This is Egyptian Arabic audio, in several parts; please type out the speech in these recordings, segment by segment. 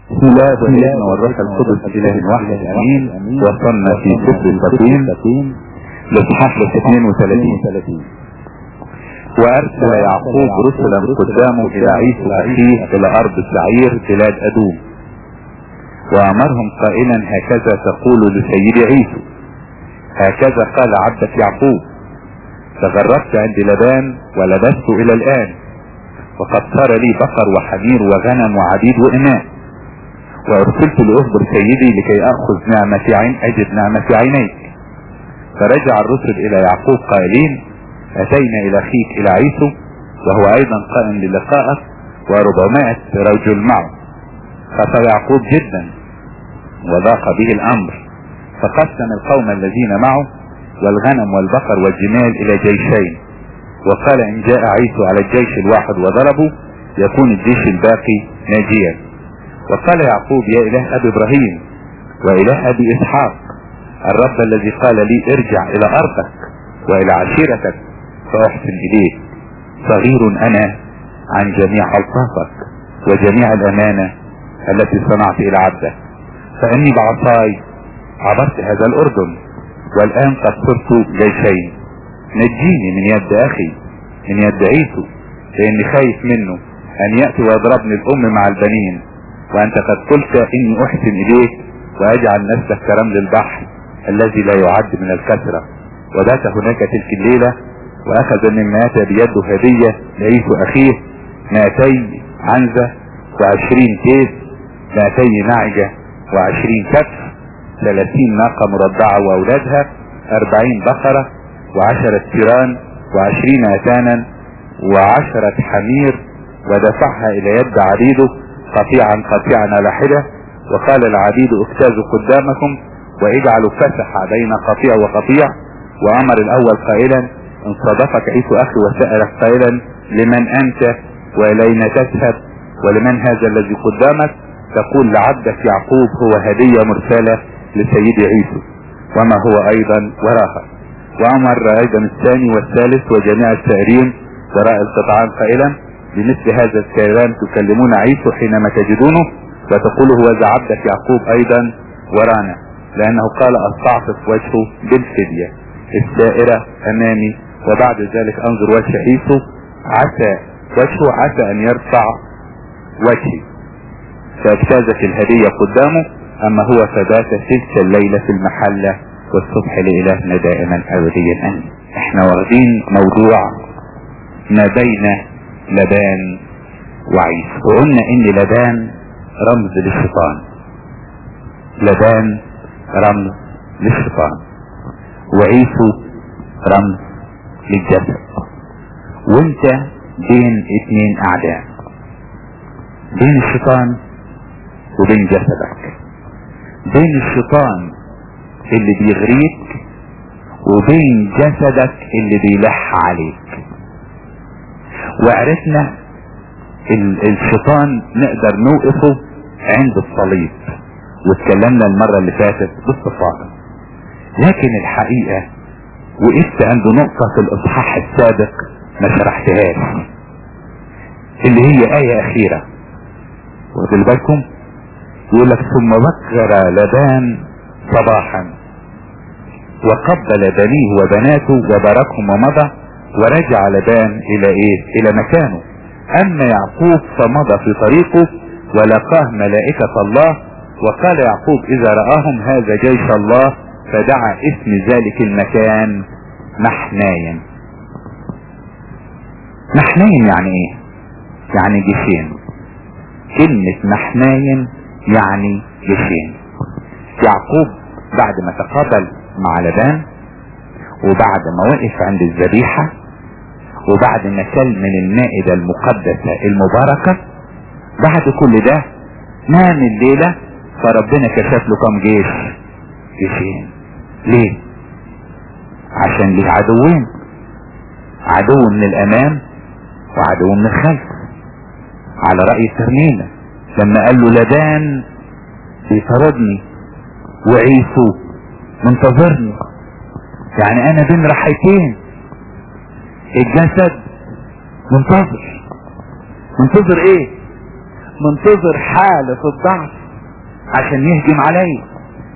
بسم الله والابن والروح القدس اله واحد امين وصلنا في سفر التقويم الاصحاح 32 وارسل يعقوب رسلا قدامه الى عيسى اخيه الى ارض سعير بلاد ادوم وامرهم قائلا هكذا تقول لسيد عيسى هكذا قال عبدك يعقوب تغربت عند لبان ولبست الى الان وقد صار لي بقر وحمير وغنم وعبيد وإماء وارسلت لاخبر سيدي لكي اخذ نعمة في عين اجد نعمة في عينيك فرجع الرسل الى يعقوب قائلين اتينا الى اخيك الى عيسو وهو ايضا قائم للقائك وربعمائة رجل معه خاف يعقوب جدا وضاق به الامر فقسم القوم الذين معه والغنم والبقر والجمال الى جيشين وقال ان جاء عيسو على الجيش الواحد وضربه يكون الجيش الباقي ناجيا وقال يعقوب يا اله ابي ابراهيم واله ابي اسحاق الرب الذي قال لي ارجع الى ارضك والى عشيرتك فاحسن اليك صغير انا عن جميع الطافك وجميع الامانة التي صنعت الى عبدك فاني بعصاي عبرت هذا الاردن والان قد صرت جيشين نجيني من يد اخي من يد عيسو لاني خايف منه ان يأتي ويضربني الام مع البنين وانت قد قلت اني احسن اليك واجعل نفسك كرمل البحر الذي لا يعد من الكثرة وبات هناك تلك الليلة واخذ مما اتى بيده هدية لعيسو اخيه مائتي عنزة وعشرين كيس مائتي نعجة وعشرين كتف ثلاثين ناقة مربعة واولادها اربعين بقرة وعشرة تيران وعشرين اتانا وعشرة حمير ودفعها الى يد عبيده قطيعا قطيعا على حدة وقال العبيد اجتازوا قدامكم واجعلوا فسح بين قطيع وقطيع وامر الاول قائلا ان صادفك عيسو اخي وسألك قائلا لمن انت والين تذهب ولمن هذا الذي قدامك تقول لعبدك يعقوب هو هدية مرسلة لسيد عيسو وما هو ايضا وراها وامر ايضا الثاني والثالث وجميع السائرين وراء القطعان قائلا بمثل هذا الكلام تكلمون عيسو حينما تجدونه وتقول هو ذا عبدك يعقوب ايضا ورانا لانه قال استعطف وجهه بالفدية السائرة امامي وبعد ذلك انظر وجه عيسو عسى وجهه عسى ان يرفع وجهي فاجتازت الهدية قدامه اما هو فبات تلك الليلة في المحلة والصبح لإلهنا دائما ابديا امين احنا واخدين موضوع ما بين لبان وعيسى وقلنا ان لبان رمز للشيطان لبان رمز للشيطان وعيسو رمز للجسد وانت بين اتنين اعداء بين الشيطان وبين جسدك بين الشيطان اللي بيغريك وبين جسدك اللي بيلح عليك وعرفنا الشيطان نقدر نوقفه عند الصليب واتكلمنا المرة اللي فاتت باستفاضة لكن الحقيقة وقفت عند نقطة في الاصحاح السابق ما شرحتهاش اللي هي آية أخيرة واخد بالكم يقول لك ثم بكر لبان صباحا وقبل بنيه وبناته وباركهم ومضى ورجع لبان الى ايه الى مكانه اما يعقوب فمضى في طريقه ولقاه ملائكة الله وقال يعقوب اذا رآهم هذا جيش الله فدعا اسم ذلك المكان محنايا محنايا يعني ايه يعني جيشين كلمة محنايا يعني جيشين يعقوب بعد ما تقابل مع لبان وبعد ما وقف عند الذبيحة وبعد ما كل من المائدة المقدسة المباركة بعد كل ده نام الليلة فربنا كشف له كم جيش جيشين ليه عشان ليه عدوين عدو من الامام وعدو من الخلف على رأي الترميمة لما قال له لبان بيطردني وعيسو منتظرني يعني انا بين رحيتين الجسد منتظر منتظر ايه منتظر حالة الضعف عشان يهجم عليا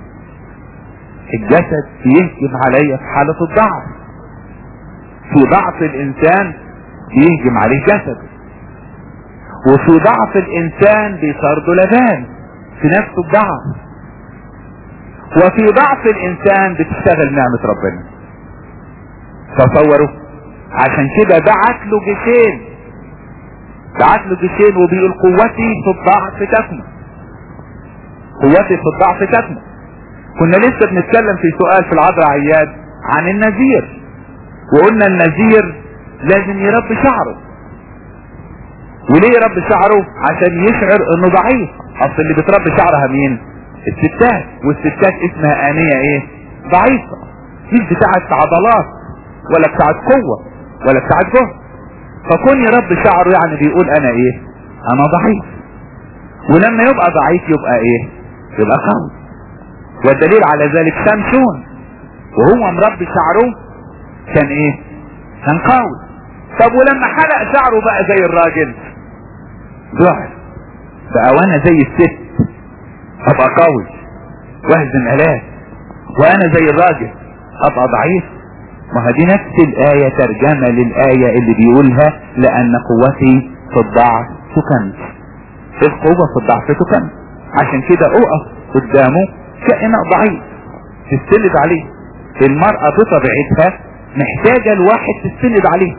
الجسد بيهجم عليا في حالة الضعف في ضعف الانسان بيهجم عليه جسده وفي ضعف الانسان بيطارده لبان في نفس الضعف وفي ضعف الانسان بتشتغل نعمة ربنا تصوروا عشان كده بعت له جيشين بعت له جيشين وبيقول قوتي في الضعف تكمن قوتي في الضعف تكمن كنا لسه بنتكلم في سؤال في العذراء عياد عن النذير وقلنا النذير لازم يربي شعره وليه يربي شعره عشان يشعر انه ضعيف اصل اللي بتربي شعرها مين الستات والستات اسمها انية ايه ضعيفة مش بتاعت عضلات ولا بتاعت قوة ولا بتاعت جهد فكون يربي شعره يعني بيقول انا ايه انا ضعيف ولما يبقى ضعيف يبقى ايه يبقى قوي والدليل على ذلك شمشون وهو مربي شعره كان ايه كان قوي طب ولما حلق شعره بقى زي الراجل ضعف بقى وانا زي الست ابقى قوي واهزم الاف وانا زي الراجل ابقى ضعيف ما هي دي نفس الآية ترجمة للآية اللي بيقولها لأن قوتي في الضعف تكنت القوة في الضعف تكنت عشان كده اقف قدامه كائناء ضعيف تستند عليه المرأة بطبيعتها محتاجة الواحد تستند عليه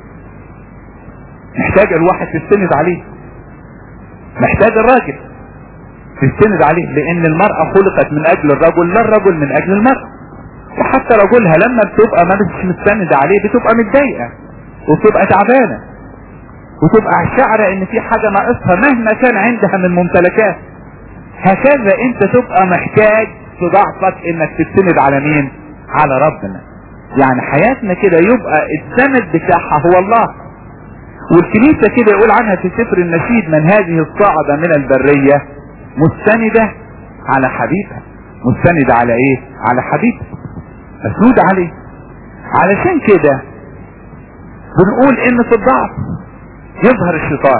محتاجة الواحد تستند عليه محتاج الراجل تستند عليه لان المرأة خلقت من اجل الرجل لا الرجل من اجل المرأة وحتى رجلها لما بتبقى ما مش مستند عليه بتبقى متضايقة وبتبقى تعبانة وتبقى شعرة ان في حاجة ناقصها مهما كان عندها من ممتلكات هكذا انت تبقى محتاج في ضعفك انك تستند على مين على ربنا يعني حياتنا كده يبقى السند بتاعها هو الله والكنيسة كده يقول عنها في سفر النشيد من هذه الصاعدة من البرية مستندة على حبيبها مستندة على ايه على حبيبها مسنود عليه علشان كده بنقول ان في الضعف يظهر الشيطان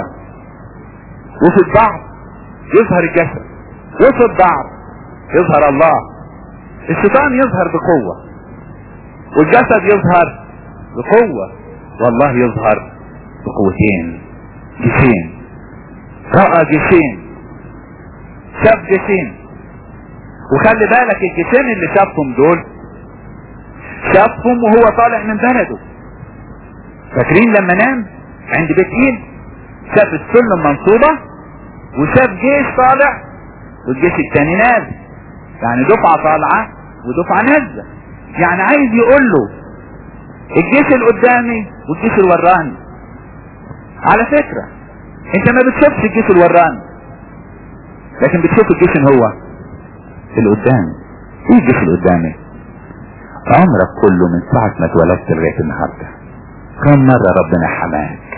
وفي الضعف يظهر الجسد وفي الضعف يظهر الله الشيطان يظهر بقوة والجسد يظهر بقوة والله يظهر بقوتين جيشين رأى جيشين شاف جيشين وخلي بالك الجيشين اللي شافهم دول شافهم وهو طالع من بلده فاكرين لما نام عند بيت ايل شاف السلم منصوبة وشاف جيش طالع والجيش التاني نازل يعني دفعة طالعة ودفعة نازلة يعني عايز يقول له الجيش اللي قدامي والجيش اللي وراني على فكرة انت ما بتشوفش الجيش اللي وراني لكن بتشوف الجيش اللي هو اللي قدامي ايه الجيش اللي قدامي عمرك كله من ساعة ما اتولدت لغاية النهاردة كم مرة ربنا حماك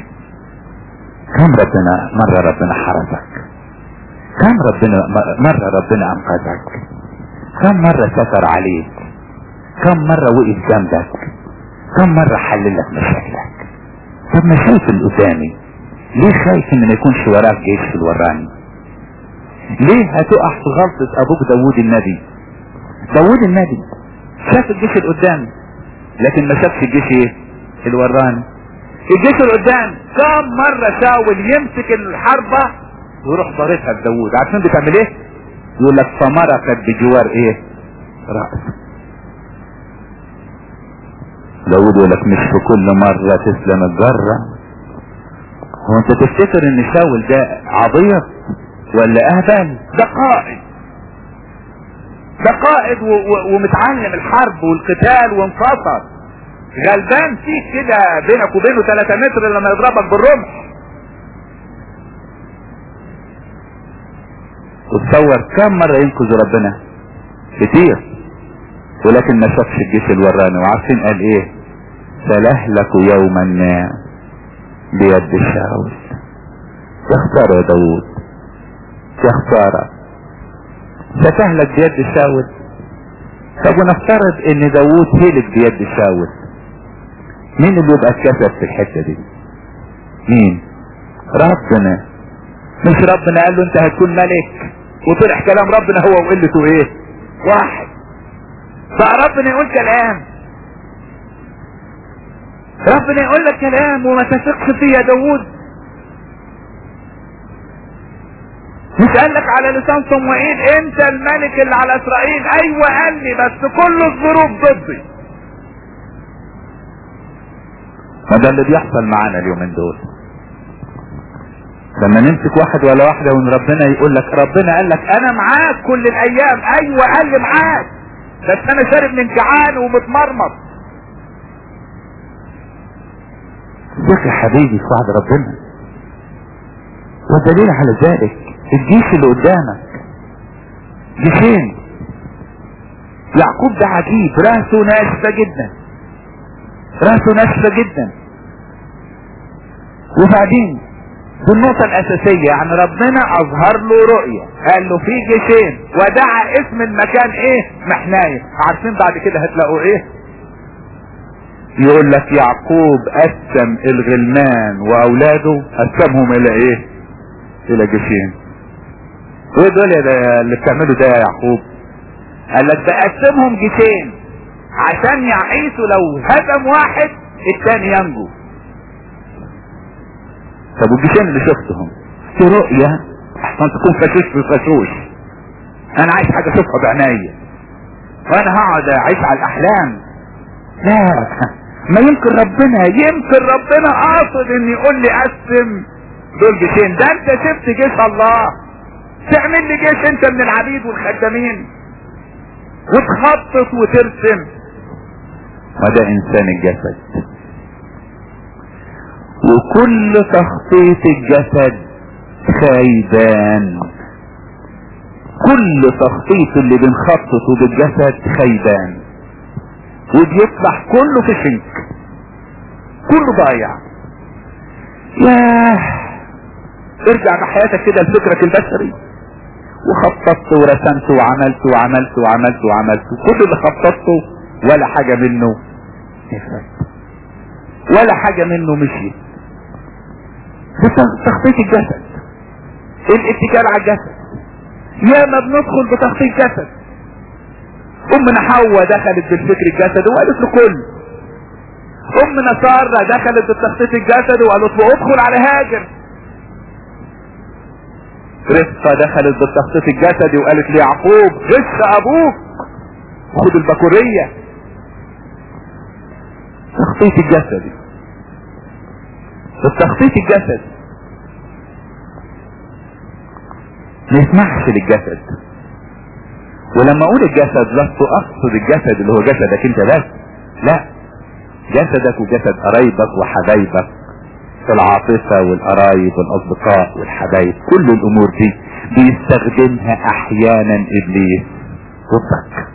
كم ربنا مرة ربنا حرسك كم ربنا مرة ربنا انقذك كم مرة ستر عليك كم مرة وقف جنبك كم مرة حلل لك مشاكلك طب ما شايف اللي قدامي ليه خايف ان ما يكونش وراك جيش في الوراني ليه هتقع في غلطة ابوك داوود النبي داوود النبي شاف الجيش اللي قدامي لكن ما شافش الجيش ايه اللي وراني الجيش اللي قدام كم مرة شاول يمسك الحربة ويروح ضاربها بداوود عارفين بتعمل ايه يقول لك فمرقت بجوار ايه رأس داود يقول لك مش في كل مرة تسلم الجرة هو انت تفتكر ان شاول ده عبيط ولا اهبل ده قائد ده قائد و و ومتعلم الحرب والقتال وانتصر غلبان فيك كده بينك وبينه 3 متر لما يضربك بالرمح وتصور كم مرة ينقذ ربنا كتير ولكن ما شافش الجيش الوراني وعارفين قال ايه سلهلك يوما ما بيد الشاول يا خسارة يا داوود يا خسارة ستهلك بيد الشاول طب ونفترض ان داوود هلك بيد الشاول مين اللي يبقى اتكسب في الحتة دي مين ربنا مش ربنا قال له انت هتكون ملك وطلع كلام ربنا هو وقلته ايه واحد فربنا يقول كلام ربنا يقول لك كلام وما تثقش فيه يا داوود مش قال لك على لسان صموئيل انت الملك اللي على اسرائيل ايوه قال لي بس كل الظروف ضدي ما ده اللي بيحصل معانا اليومين دول لما نمسك واحد ولا واحدة وان ربنا يقول لك ربنا قال لك انا معاك كل الايام ايوه قال لي معاك بس انا شارب من جعان ومتمرمط ثق يا حبيبي في وعد ربنا والدليل على ذلك الجيش اللي قدامك جيشين يعقوب ده عجيب راسه ناشفة جدا راسه ناشفة جدا وبعدين دي النقطة الأساسية يعني ربنا أظهر له رؤية قال له في جيشين ودعا اسم المكان إيه؟ محناية عارفين بعد كده هتلاقوا إيه؟ يقول لك يعقوب قسم الغلمان وأولاده قسمهم إلى إيه؟ إلى جيشين وايه دول يا ده اللي بتعمله ده يا يعقوب قال لك بقسمهم جيشين عشان يعيشوا لو هدم واحد الثاني ينجو طب والجيشين اللي شفتهم في رؤية احسن تكون فشوش في فشوش انا عايز حاجة اشوفها بعينيا وانا هقعد اعيش على الاحلام لا ما يمكن ربنا يمكن ربنا قاصد ان يقول لي قسم دول جيشين ده انت شفت جيش الله تعمل لي جيش انت من العبيد والخدامين وتخطط وترسم وده انسان الجسد وكل تخطيط الجسد خيبان كل تخطيط اللي بنخططه بالجسد خيبان وبيطلع كله في شنك كله ضايع ياه ارجع بحياتك كده لفكرك البشري وخططت ورسمت وعملت وعملت وعملت وعملت كل اللي خططته ولا حاجة منه نفذ ولا حاجة منه مشيت تخطيط الجسد الاتجاه على الجسد يا ما بندخل بتخطيط جسد امنا حواء دخلت بالفكر الجسد وقالت له كل امنا سارة دخلت بالتخطيط الجسد وقالت له ادخل على هاجر رفقة دخلت بالتخطيط الجسدي وقالت ليعقوب غش ابوك خد البكورية تخطيط الجسدي التخطيط الجسدي ما يسمحش للجسد ولما اقول الجسد لست اقصد الجسد اللي هو جسدك انت بس لا جسدك وجسد قرايبك وحبايبك في العاطفة والقرايب والاصدقاء والحبايب كل الامور دي بيستخدمها احيانا ابليس ضدك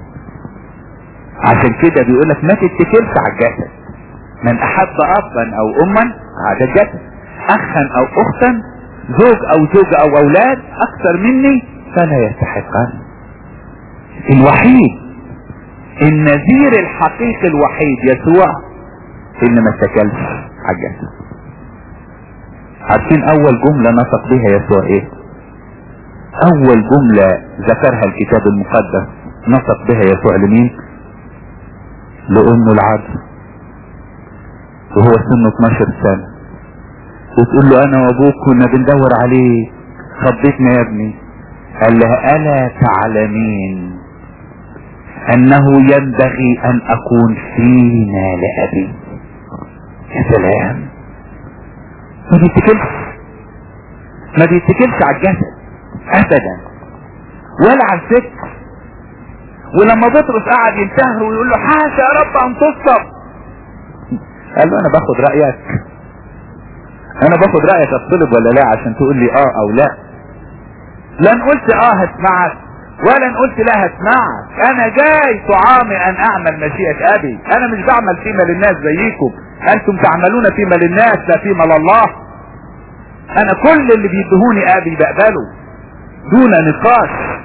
عشان كده بيقولك ما تتكلش على الجسد من احب ابا او اما هذا الجسد اخا او اختا زوج او زوجة او اولاد اكثر مني فلا يستحقان الوحيد النذير الحقيقي الوحيد يسوع اللي ما اتكلش على الجسد عارفين اول جملة نطق بها يسوع ايه اول جملة ذكرها الكتاب المقدس نطق بها يسوع لمين لامه العذراء وهو سنه 12 سنة وتقول له انا وابوك كنا بندور عليك خبيتنا يا ابني قال لها الا تعلمين انه ينبغي ان اكون فينا لابي يا سلام ما بيتكلش ما بيتكلش على الجسد ابدا ولا على الفكر ولما بطرس قعد ينتهر ويقول له حاشا يا رب ان تصب قال له انا باخد رايك انا باخد رايك اطلب ولا لا عشان تقول لي اه او لا لن قلت اه هسمعك ولا ان قلت لا هسمعك انا جاي طعامي ان اعمل مشيئة ابي انا مش بعمل فيما للناس زيكم انتم تعملون فيما للناس لا فيما لله انا كل اللي بيدهوني ابي بقبله دون نقاش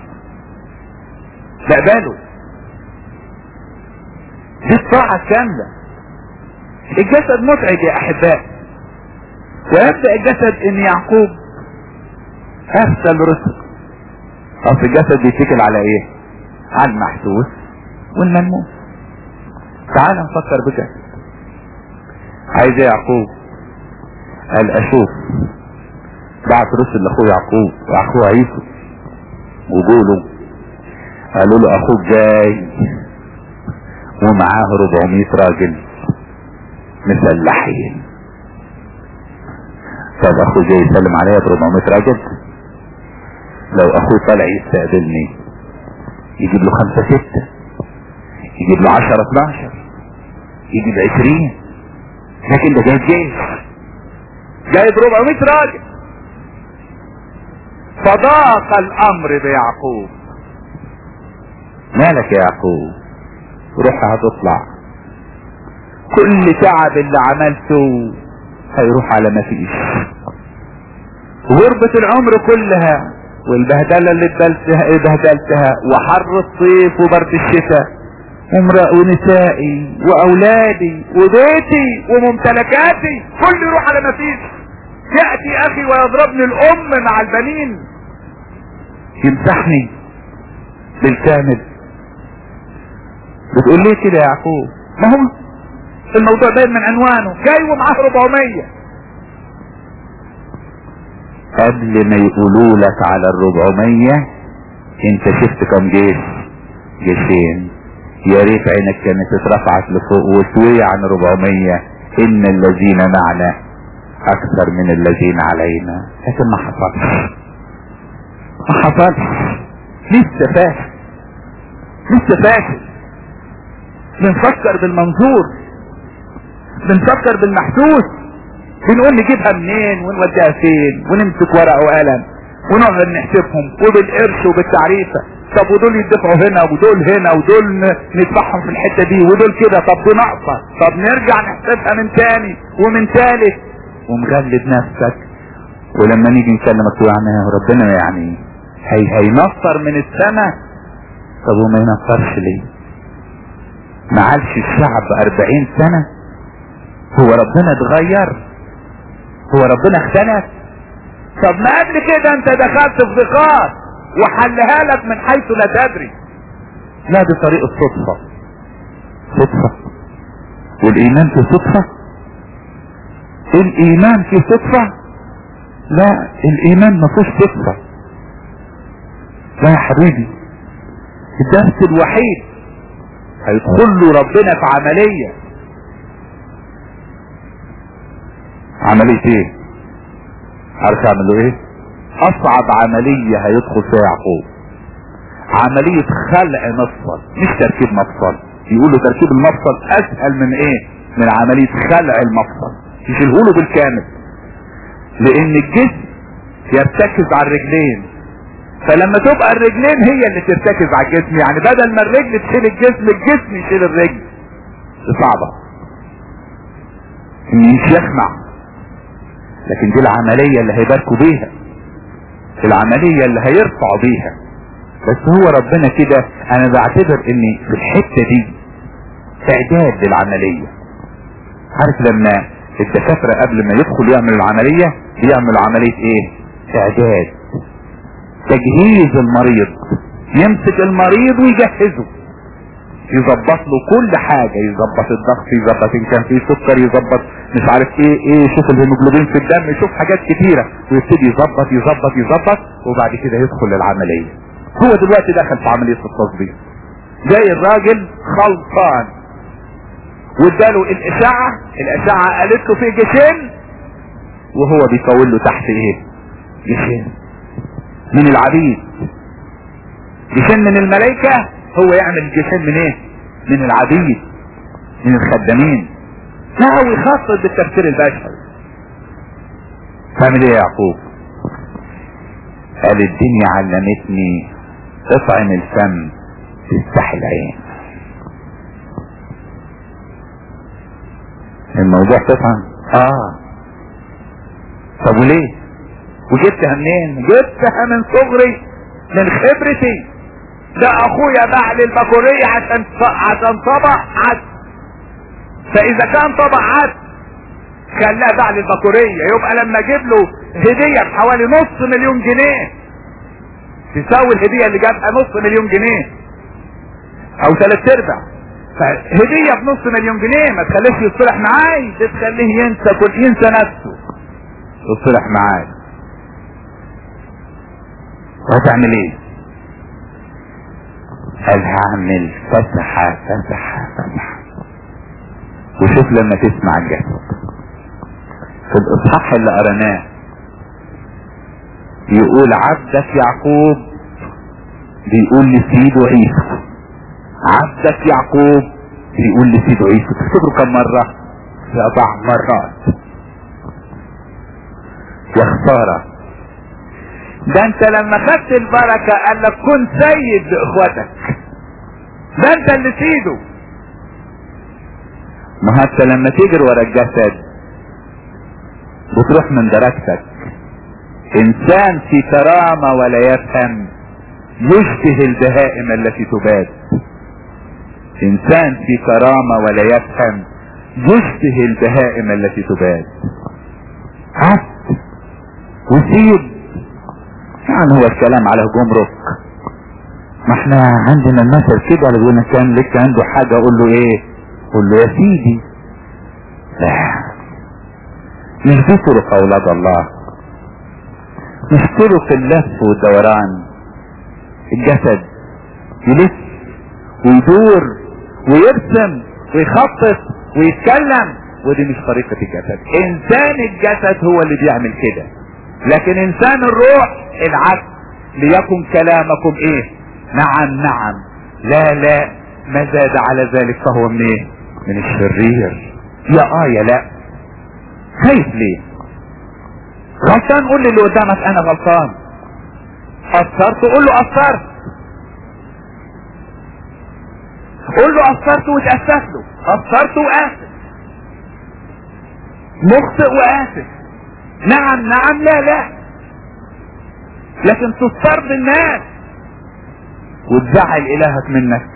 بقبله دي الطاعة الكاملة الجسد متعب يا احبائي ويبدأ الجسد ان يعقوب ارسل رسل اصل الجسد بيتكل على ايه على المحسوس والملموس تعال نفكر بجد عايز ايه يعقوب قال اشوف بعت رسل لاخوه يعقوب واخوه عيسو وقولوا قالوا له اخوك جاي ومعاه 400 راجل مسلحين طب اخوه جاي يسلم عليا ب 400 راجل لو اخوه طالع يستقبلني يجيب له خمسة ستة يجيب له عشرة اتناشر يجيب عشرين لكن ده جايب جيش جايب 400 راجل فضاق الامر بيعقوب مالك يا يعقوب روح هتطلع كل تعب اللي عملته هيروح على ما فيش غربة العمر كلها والبهدلة اللي اتبلتها بهدلتها وحر الصيف وبرد الشتاء امرأ ونسائي واولادي وبيتي وممتلكاتي كل يروح على ما فيش يأتي اخي ويضربني الام مع البنين يمسحني بالكامل بتقول ليه كده يا يعقوب ما هو الموضوع باين من عنوانه جاي ومعاه 400 قبل ما يقولوا لك على الربعمية انت شفت كم جيش جيشين يا ريت عينك كانت اترفعت لفوق وتوي عن 400 ان الذين معنا اكثر من الذين علينا لكن ما حصلش ما حصلش لسه فاشل لسه فاشل بنفكر بالمنظور بنفكر بالمحسوس بنقول نجيبها منين ونوديها فين ونمسك ورقه وقلم ونقعد نحسبهم وبالقرش وبالتعريفه طب ودول يدفعوا هنا ودول هنا ودول ندفعهم في الحته دي ودول كده طب دي ناقصه طب نرجع نحسبها من تاني ومن تالت ومغلب نفسك ولما نيجي نكلمك يعني ربنا يعني هي هينصر من السماء طب وما ينصرش ليه ما عالش الشعب اربعين سنة هو ربنا اتغير هو ربنا اختلف طب ما قبل كده انت دخلت في ضيقات وحلها لك من حيث لا تدري لا دي طريق الصدفة صدفة والايمان في صدفة الايمان في صدفة لا الايمان ما فيهوش صدفة لا يا حبيبي الدرس الوحيد هيدخل له ربنا في عملية عملية ايه عارف يعمل له ايه اصعب عملية هيدخل فيها يعقوب عملية خلع مفصل مش تركيب مفصل يقولوا تركيب المفصل اسهل من ايه من عملية خلع المفصل يشيلهوله بالكامل لان الجسم يرتكز على الرجلين فلما تبقى الرجلين هي اللي ترتكز على الجسم يعني بدل ما الرجل تشيل الجسم الجسم يشيل الرجل دي صعبة مش يسمع لكن دي العملية اللي هيباركوا بيها العملية اللي هيرفعوا بيها بس هو ربنا كده انا بعتبر ان في الحتة دي اعداد للعملية عارف لما الدكاترة قبل ما يدخل يعمل العملية بيعمل عملية ايه اعداد تجهيز المريض يمسك المريض ويجهزه يظبط له كل حاجة يظبط الضغط يظبط ان كان فيه سكر يظبط مش عارف ايه ايه يشوف الهيموجلوبين في الدم يشوف حاجات كتيرة ويبتدي يظبط يظبط يظبط وبعد كده يدخل للعملية هو دلوقتي دخل في عملية التصديق جاي الراجل خلطان واداله الاشعة الاشعة قالت له في جيشين وهو بيطول له تحت ايه جيشين من العبيد جيشين من الملائكة هو يعمل جيشين من ايه من العبيد من الخدامين لا هو يخطط بالتفكير البشري تعمل ايه يا يعقوب قال الدنيا علمتني اطعم الفم تفتح العين الموضوع تفهم اه طب وليه وجبتها منين جبتها من صغري من خبرتي ده اخويا باع لي البكورية عشان عشان طبق عدس فاذا كان طبق عدس خلاها باع للبكورية يبقى لما اجيب له هدية بحوالي نص مليون جنيه تساوي الهدية اللي جابها نص مليون جنيه او ثلاث ارباع فهدية بنص مليون جنيه ما تخليش يصطلح معاي دي تخليه ينسى كل ينسى نفسه يصطلح معاي وهتعمل ايه قال هعمل فتحة فتحة فتحة وشوف لما تسمع الجسد في الاصحاح اللي قرناه يقول عبدك يعقوب بيقول لسيده عيسى عبدك يعقوب بيقول لسيده عيسى تفتكروا كم مرة سبع مرات يا خسارة ده انت لما خدت البركة قال لك كن سيد باخواتك ده انت اللي سيده ما حتى لما تجري ورا الجسد بتروح من درجتك انسان في كرامة ولا يفهم يشبه البهائم التي تباد انسان في كرامة ولا يفهم يشبه البهائم التي تباد عبد وسيد يعني هو الكلام على جمرك ما احنا عندنا المثل كده اللي بيقول كان لك عنده حاجة اقول له ايه قول له يا سيدي لا مش دي طرق اولاد الله مش طرق اللف والدوران الجسد يلف ويدور ويرسم ويخطط ويتكلم ودي مش طريقة الجسد انسان الجسد هو اللي بيعمل كده لكن انسان الروح العكس ليكن كلامكم ايه نعم نعم لا لا ما زاد على ذلك فهو من ايه من الشرير يا اه يا لا خايف ليه غلطان قول لي اللي قدامك انا غلطان قصرت قول له قصرت قول له قصرت وتأسف له قصرت وآسف مخطئ وآسف نعم نعم لا لا لكن تضطر بالناس وتزعل الهك منك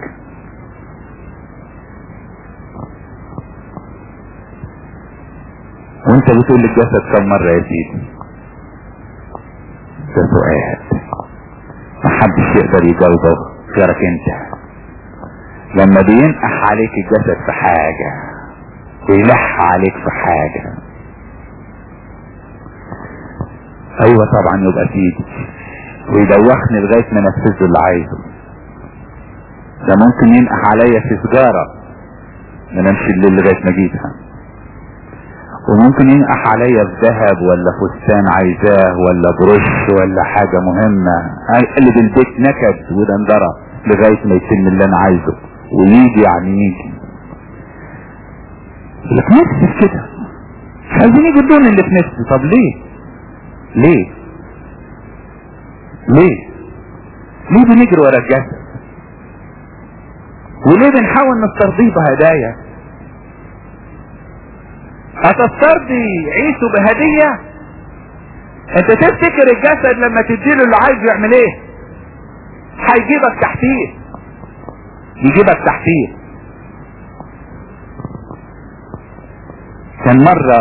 وانت بتقول للجسد كم مرة يا سيدي ده سؤال محدش يقدر يجاوبه غيرك انت لما بينقح عليك الجسد في حاجة ويلح عليك في حاجة ايوه طبعا يبقى سيدي ويدوخني لغاية ما انفذ اللي عايزه ده ممكن ينقح عليا في سجارة ما نمشي الليل لغاية ما اجيبها وممكن ينقح عليا في ذهب ولا فستان عايزاه ولا برش ولا حاجة مهمة قلب البيت نكد ودندرة لغاية ما يتم اللي انا عايزه ويجي يعني يجي اللي في نفسي كده مش عايزين يجي الدون اللي في نفسي طب ليه ليه ليه ليه بنجري ورا الجسد وليه بنحاول نسترضيه بهدايا هتسترضي عيسو بهدية انت تفتكر الجسد لما تديله اللي عايزه يعمل ايه هيجيبك تحتيه يجيبك تحتيه كان مرة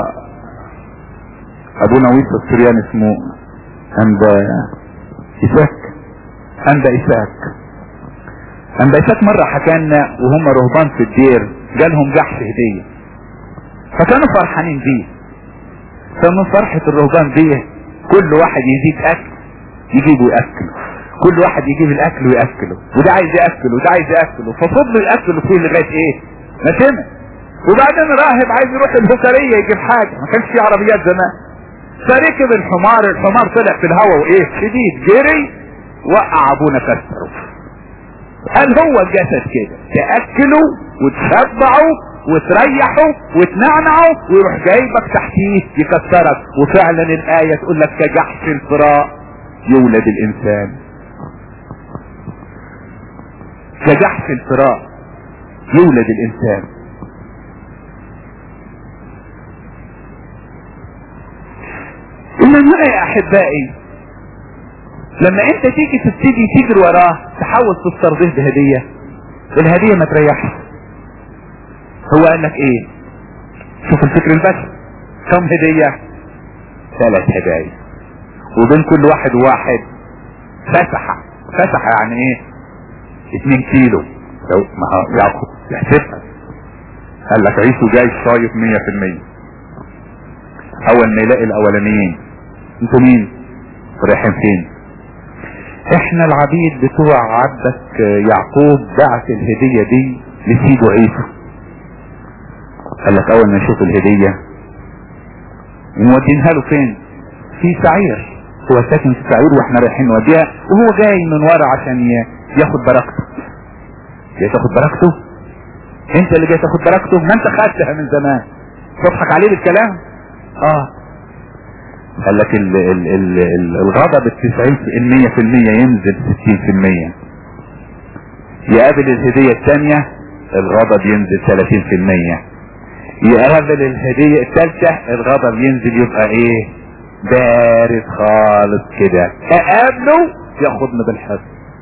ابونا ويس السريان اسمه انبا اساك انبا اساك انبا اساك مرة حكالنا وهم رهبان في الدير جالهم جحش هدية فكانوا فرحانين بيه فمن فرحة الرهبان بيه كل واحد يزيد اكل يجيبه ياكله كل واحد يجيب الاكل وياكله وده عايز ياكله وده عايز ياكله ففضلوا ياكلوا فيه لغايه ايه ما سمع وبعدين راهب عايز يروح الهكريه يجيب حاجه ما كانش في عربيات زمان فركب الحمار الحمار طلع في الهواء وايه شديد جري وقع ابونا كسره قال هو الجسد كده تاكله وتشبعه وتريحه وتنعنعه ويروح جايبك تحتيه يكسرك وفعلا الآية تقول لك كجحش الفراء يولد الإنسان كجحش الفراء يولد الإنسان إنما يا أحبائي لما أنت تيجي تبتدي تجري وراه تحاول تسترضيه بهدية الهدية ما تريحش هو قال لك ايه شوف الفكر البشري كم هدية ثلاث هدايا وبين كل واحد وواحد فسحة فسحة يعني ايه اتنين كيلو لو ما يعقوب يحسبها قال لك عيسو جاي صايف مية في المية اول ما يلاقي الاولانيين انتوا مين رايحين فين احنا العبيد بتوع عبدك يعقوب بعت الهدية دي لسيده عيسو قال لك اول ما نشوف الهدية نودينها له فين في سعير هو ساكن في سعير واحنا رايحين نوديها وهو جاي من ورا عشان ياخد بركته جاي تاخد بركته انت اللي جاي تاخد بركته ما انت خدتها من زمان تضحك عليه بالكلام اه قال لك ال ال ال ال الغضب التسعين في المية في المية ينزل ستين في المية يقابل الهدية الثانية الغضب ينزل ثلاثين في المية يقابل الهدية الثالثة الغضب ينزل يبقى ايه بارد خالص كده اقابله ياخدنا بالحب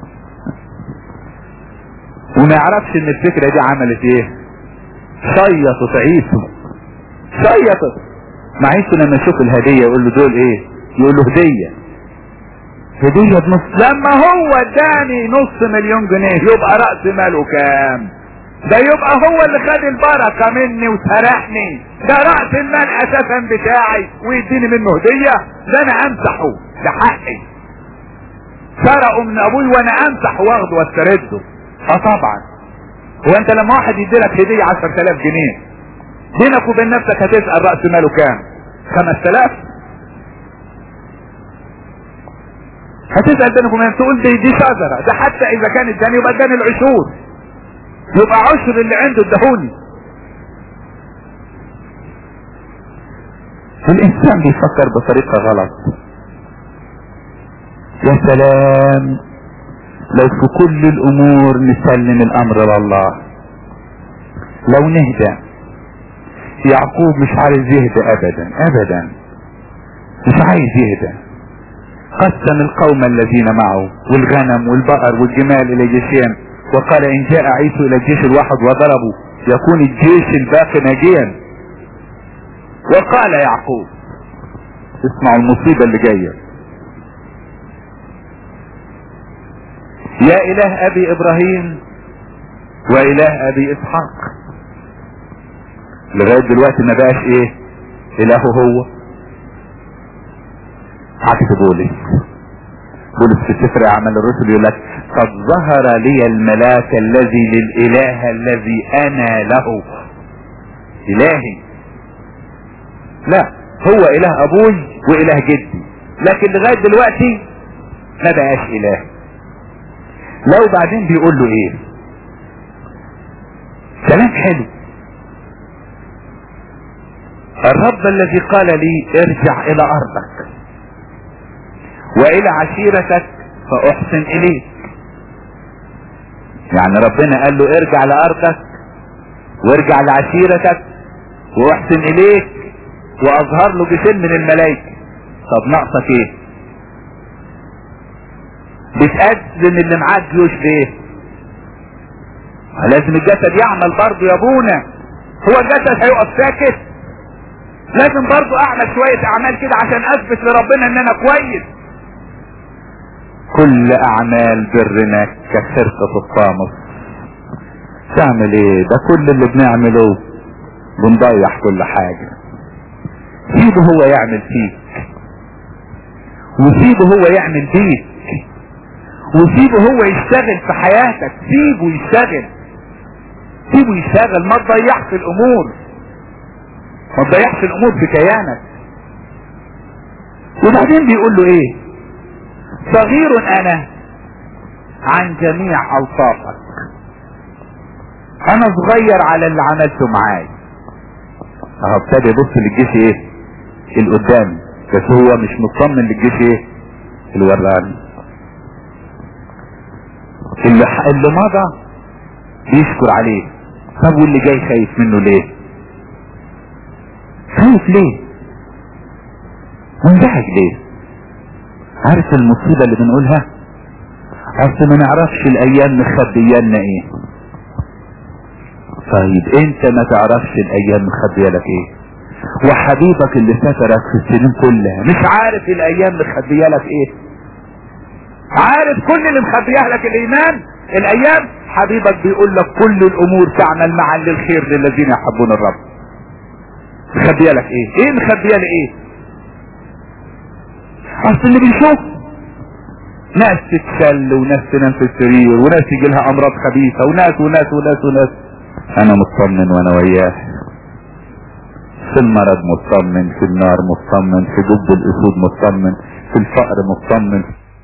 وما يعرفش ان الفكرة دي عملت ايه شيطت عيسو شيطت مع عيسو لما يشوف الهدية يقول له دول ايه يقول له هدية هدية بنص لما هو اداني نص مليون جنيه يبقى رأس ماله كام ده يبقى هو اللي خد البركة مني وسرحني ده رأس المال اساسا بتاعي ويديني منه هدية ده انا امسحه ده حقي سرقوا من ابوي وانا امسح واخده واسترده اه طبعا هو انت لما واحد يديلك هدية عشر تلاف جنيه بينك وبين نفسك هتسأل رأس ماله كام خمس تلاف هتسأل بينك وبين تقول دي, دي شجرة ده حتى اذا كان اداني يبقى اداني العشور يبقى عشر اللي عنده ادهوني الانسان بيفكر بطريقة غلط يا سلام لو في كل الامور نسلم الامر لله لو نهدى يعقوب مش عايز يهدى ابدا ابدا مش عايز يهدى قسم القوم الذين معه والغنم والبقر والجمال الى جيشين وقال ان جاء عيسو الى الجيش الواحد وضربوا يكون الجيش الباقي ناجيا وقال يعقوب اسمعوا المصيبة اللي جاية يا اله ابي ابراهيم واله ابي اسحاق لغاية دلوقتي ما بقاش ايه الهه هو عكس بولس بولس في سفر اعمال الرسل يقول لك قد ظهر لي الملاك الذي للاله الذي انا له الهي لا هو اله ابوي واله جدي لكن لغاية دلوقتي ما بقاش اله لو بعدين بيقول له ايه كلام حلو الرب الذي قال لي ارجع الى ارضك والى عشيرتك فاحسن اليك يعني ربنا قال له ارجع لارضك وارجع لعشيرتك واحسن اليك واظهر له جسم من الملائكه طب ناقصك ايه بتأذن اللي معاك جيوش بايه لازم الجسد يعمل برضه يا ابونا هو الجسد هيقف ساكت لازم برضه اعمل شوية اعمال كده عشان اثبت لربنا ان انا كويس كل اعمال برنا كخرقة الطامس تعمل ايه ده كل اللي بنعمله بنضيع كل حاجة سيبه هو يعمل فيك وسيبه هو يعمل بيك وسيبه هو يشتغل في حياتك سيبه يشتغل سيبه يشتغل ما تضيعش الامور ما تضيعش الامور في كيانك وبعدين بيقول له ايه صغير انا عن جميع اوصافك انا صغير على اللي عملته معاي اهو ابتدى يبص للجيش ايه القدامي بس هو مش مطمن للجيش ايه الوراني اللي, اللي مضى بيشكر عليه طب واللي جاي خايف منه ليه خايف ليه منزعج ليه عارف المصيبة اللي بنقولها اصل ما نعرفش الايام مخبيانا ايه طيب انت ما تعرفش الايام مخبيه لك ايه وحبيبك اللي سترك في السنين كلها مش عارف الايام مخبيه لك ايه عارف كل اللي مخبيه لك الايمان الايام حبيبك بيقول لك كل الامور تعمل معا للخير للذين يحبون الرب مخبيه لك ايه ايه مخبيه لي ايه اصل اللي بيشوف ناس تتشل وناس تنام في السرير وناس يجي لها امراض خبيثه وناس وناس وناس وناس انا مطمن وانا وياه في المرض مطمن في النار مطمن في جب الاسود مطمن في الفقر مطمن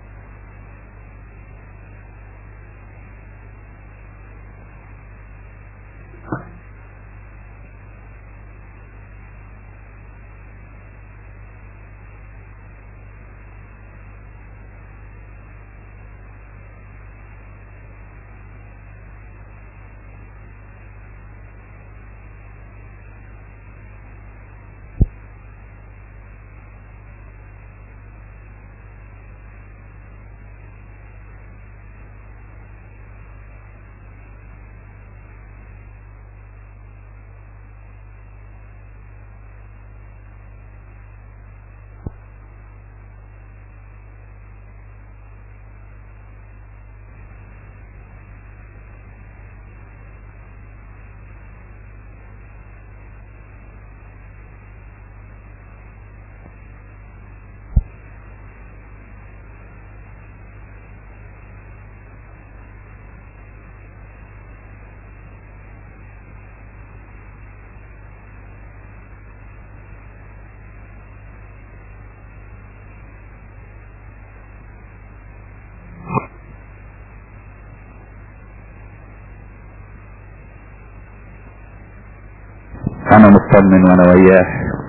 انا مطمن وانا وياه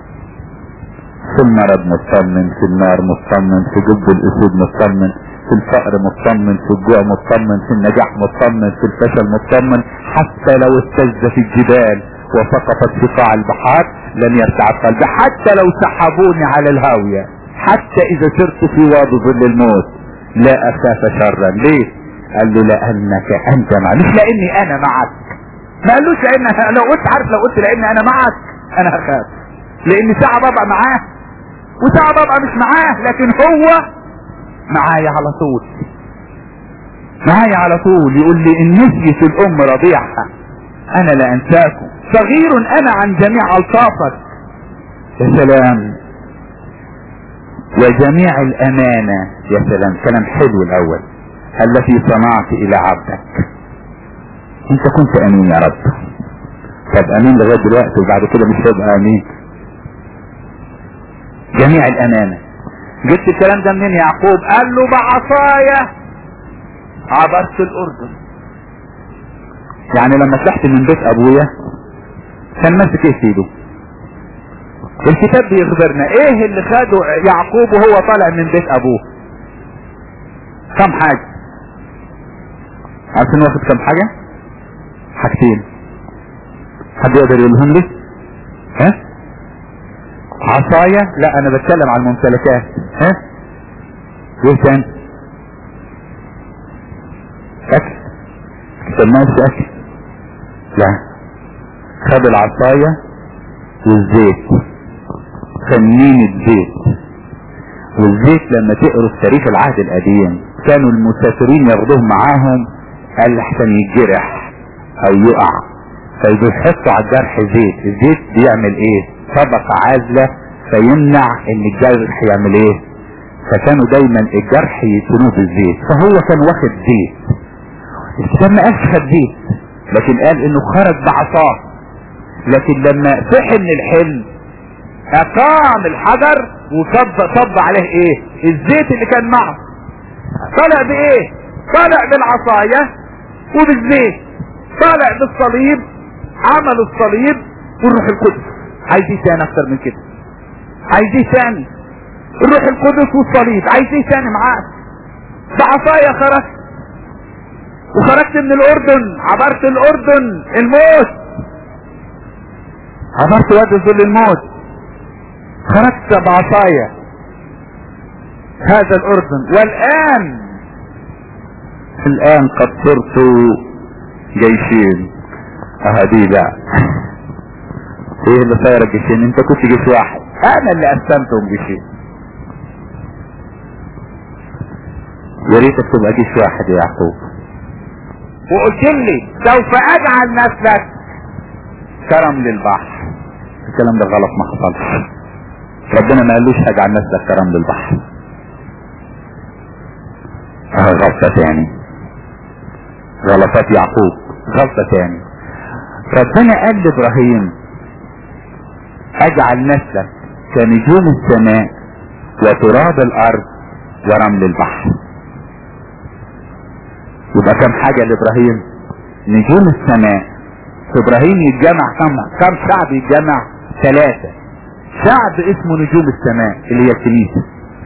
في المرض مطمن في النار مطمن في جب الاسود مطمن في الفقر مطمن في الجوع مطمن في النجاح مطمن في الفشل مطمن حتى لو استز في الجبال وسقطت في قاع البحار لن يرتعب قلبي حتى لو سحبوني على الهاوية حتى اذا سرت في وادي ظل الموت لا اخاف شرا ليه قال له لانك انت معي مش لاني انا معك ما قالوش لان لو قلت عارف لو قلت لان انا معك انا هخاف لان ساعة ببقى معاه وساعة ببقى مش معاه لكن هو معايا على طول معايا على طول يقول لي ان نسيت الام رضيعها انا لا انساكم صغير انا عن جميع الطافك يا سلام وجميع الامانة يا سلام كلام حلو الاول التي صنعت الى عبدك انت كنت امين يا رب طب امين لغاية دلوقتي وبعد كده مش هيبقى امين جميع الامانة جبت الكلام ده منين يعقوب قال له بعصايا عبرت الاردن يعني لما طلعت من بيت ابويا كان ماسك ايه في ايده الكتاب بيخبرنا ايه اللي خده يعقوب وهو طالع من بيت ابوه كم حاجة عارفين واخد كم حاجة حاجتين حد يقدر يقولهم لي ها عصاية لا انا بتكلم عن الممتلكات ها ايه تاني اكل سماش اكل لا خد العصاية والزيت فنين الزيت والزيت لما تقروا في تاريخ العهد القديم كانوا المسافرين ياخدوه معاهم قال احسن يتجرح او يقع فيحطوا على الجرح زيت الزيت بيعمل ايه طبقة عازلة فيمنع ان الجرح يعمل ايه فكانوا دايما الجرح يتنوه بالزيت فهو كان واخد زيت الكتاب ما قالش خد زيت لكن قال انه خرج بعصاه لكن لما صحي من الحلم اقام الحجر وصب صب عليه ايه الزيت اللي كان معه طلع بايه طلع بالعصاية وبالزيت طلع بالصليب عمل الصليب والروح القدس عايز ايه تاني اكتر من كده عايز ايه تاني الروح القدس والصليب عايز ايه تاني معاك بعصايا خرجت وخرجت من الاردن عبرت الاردن الموت عبرت وادي ظل الموت خرجت بعصايا هذا الاردن والان الان قد صرت جيشين اهدي لا ايه اللي صاير الجيشين انت كنت جيش واحد انا اللي قسمتهم جيشين يا ريتك تبقى جيش واحد يا يعقوب وقلت لي سوف اجعل نسلك كرم للبحر الكلام ده غلط ما حصلش ربنا ما قالوش اجعل نسلك كرم للبحر اه غلطة تاني غلطات يعقوب غلطة تاني ربنا قال لابراهيم اجعل نسلك كنجوم السماء وتراب الارض ورمل البحر يبقى كم حاجة لابراهيم نجوم السماء في ابراهيم يتجمع كم كم شعب يتجمع ثلاثة شعب اسمه نجوم السماء اللي هي الكنيسة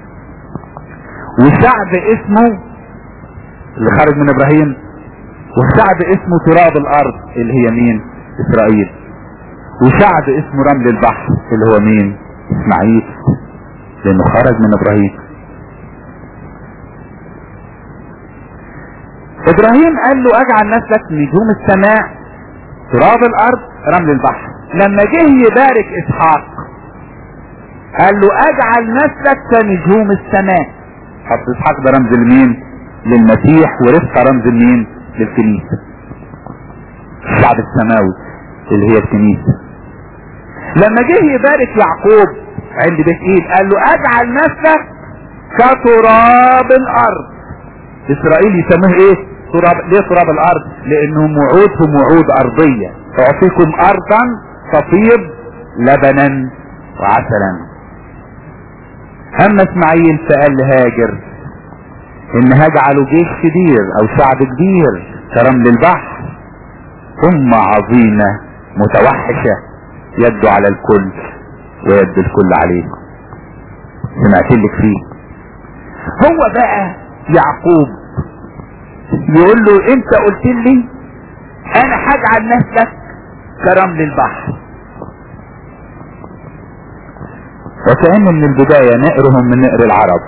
وشعب اسمه اللي خرج من ابراهيم وشعب اسمه تراب الارض اللي هي مين اسرائيل وشعب اسمه رمل البحر اللي هو مين اسماعيل لانه خرج من ابراهيم ابراهيم قال له اجعل نسلك نجوم السماء تراب الارض رمل البحر لما جه يبارك اسحاق قال له اجعل نسلك كنجوم السماء حط اسحاق ده رمز لمين للمسيح ورفقة رمز لمين للكنيسة الشعب السماوي اللي هي الكنيسة لما جه يبارك يعقوب عند بيت ايد قال له اجعل نسلك كتراب الارض اسرائيل يسموه ايه تراب ليه تراب الارض لانهم وعودهم وعود ارضية اعطيكم ارضا تطيب لبنا وعسلا اما اسماعيل فقال لهاجر ان هجعله جيش كبير او شعب كبير كرمل البحر امة عظيمة متوحشة يد على الكل ويد الكل عليه سمعت لك فيه هو بقى يعقوب يقول له انت قلت لي انا هجعل نسلك كرمل البحر وكأن من البداية نقرهم من نقر العرب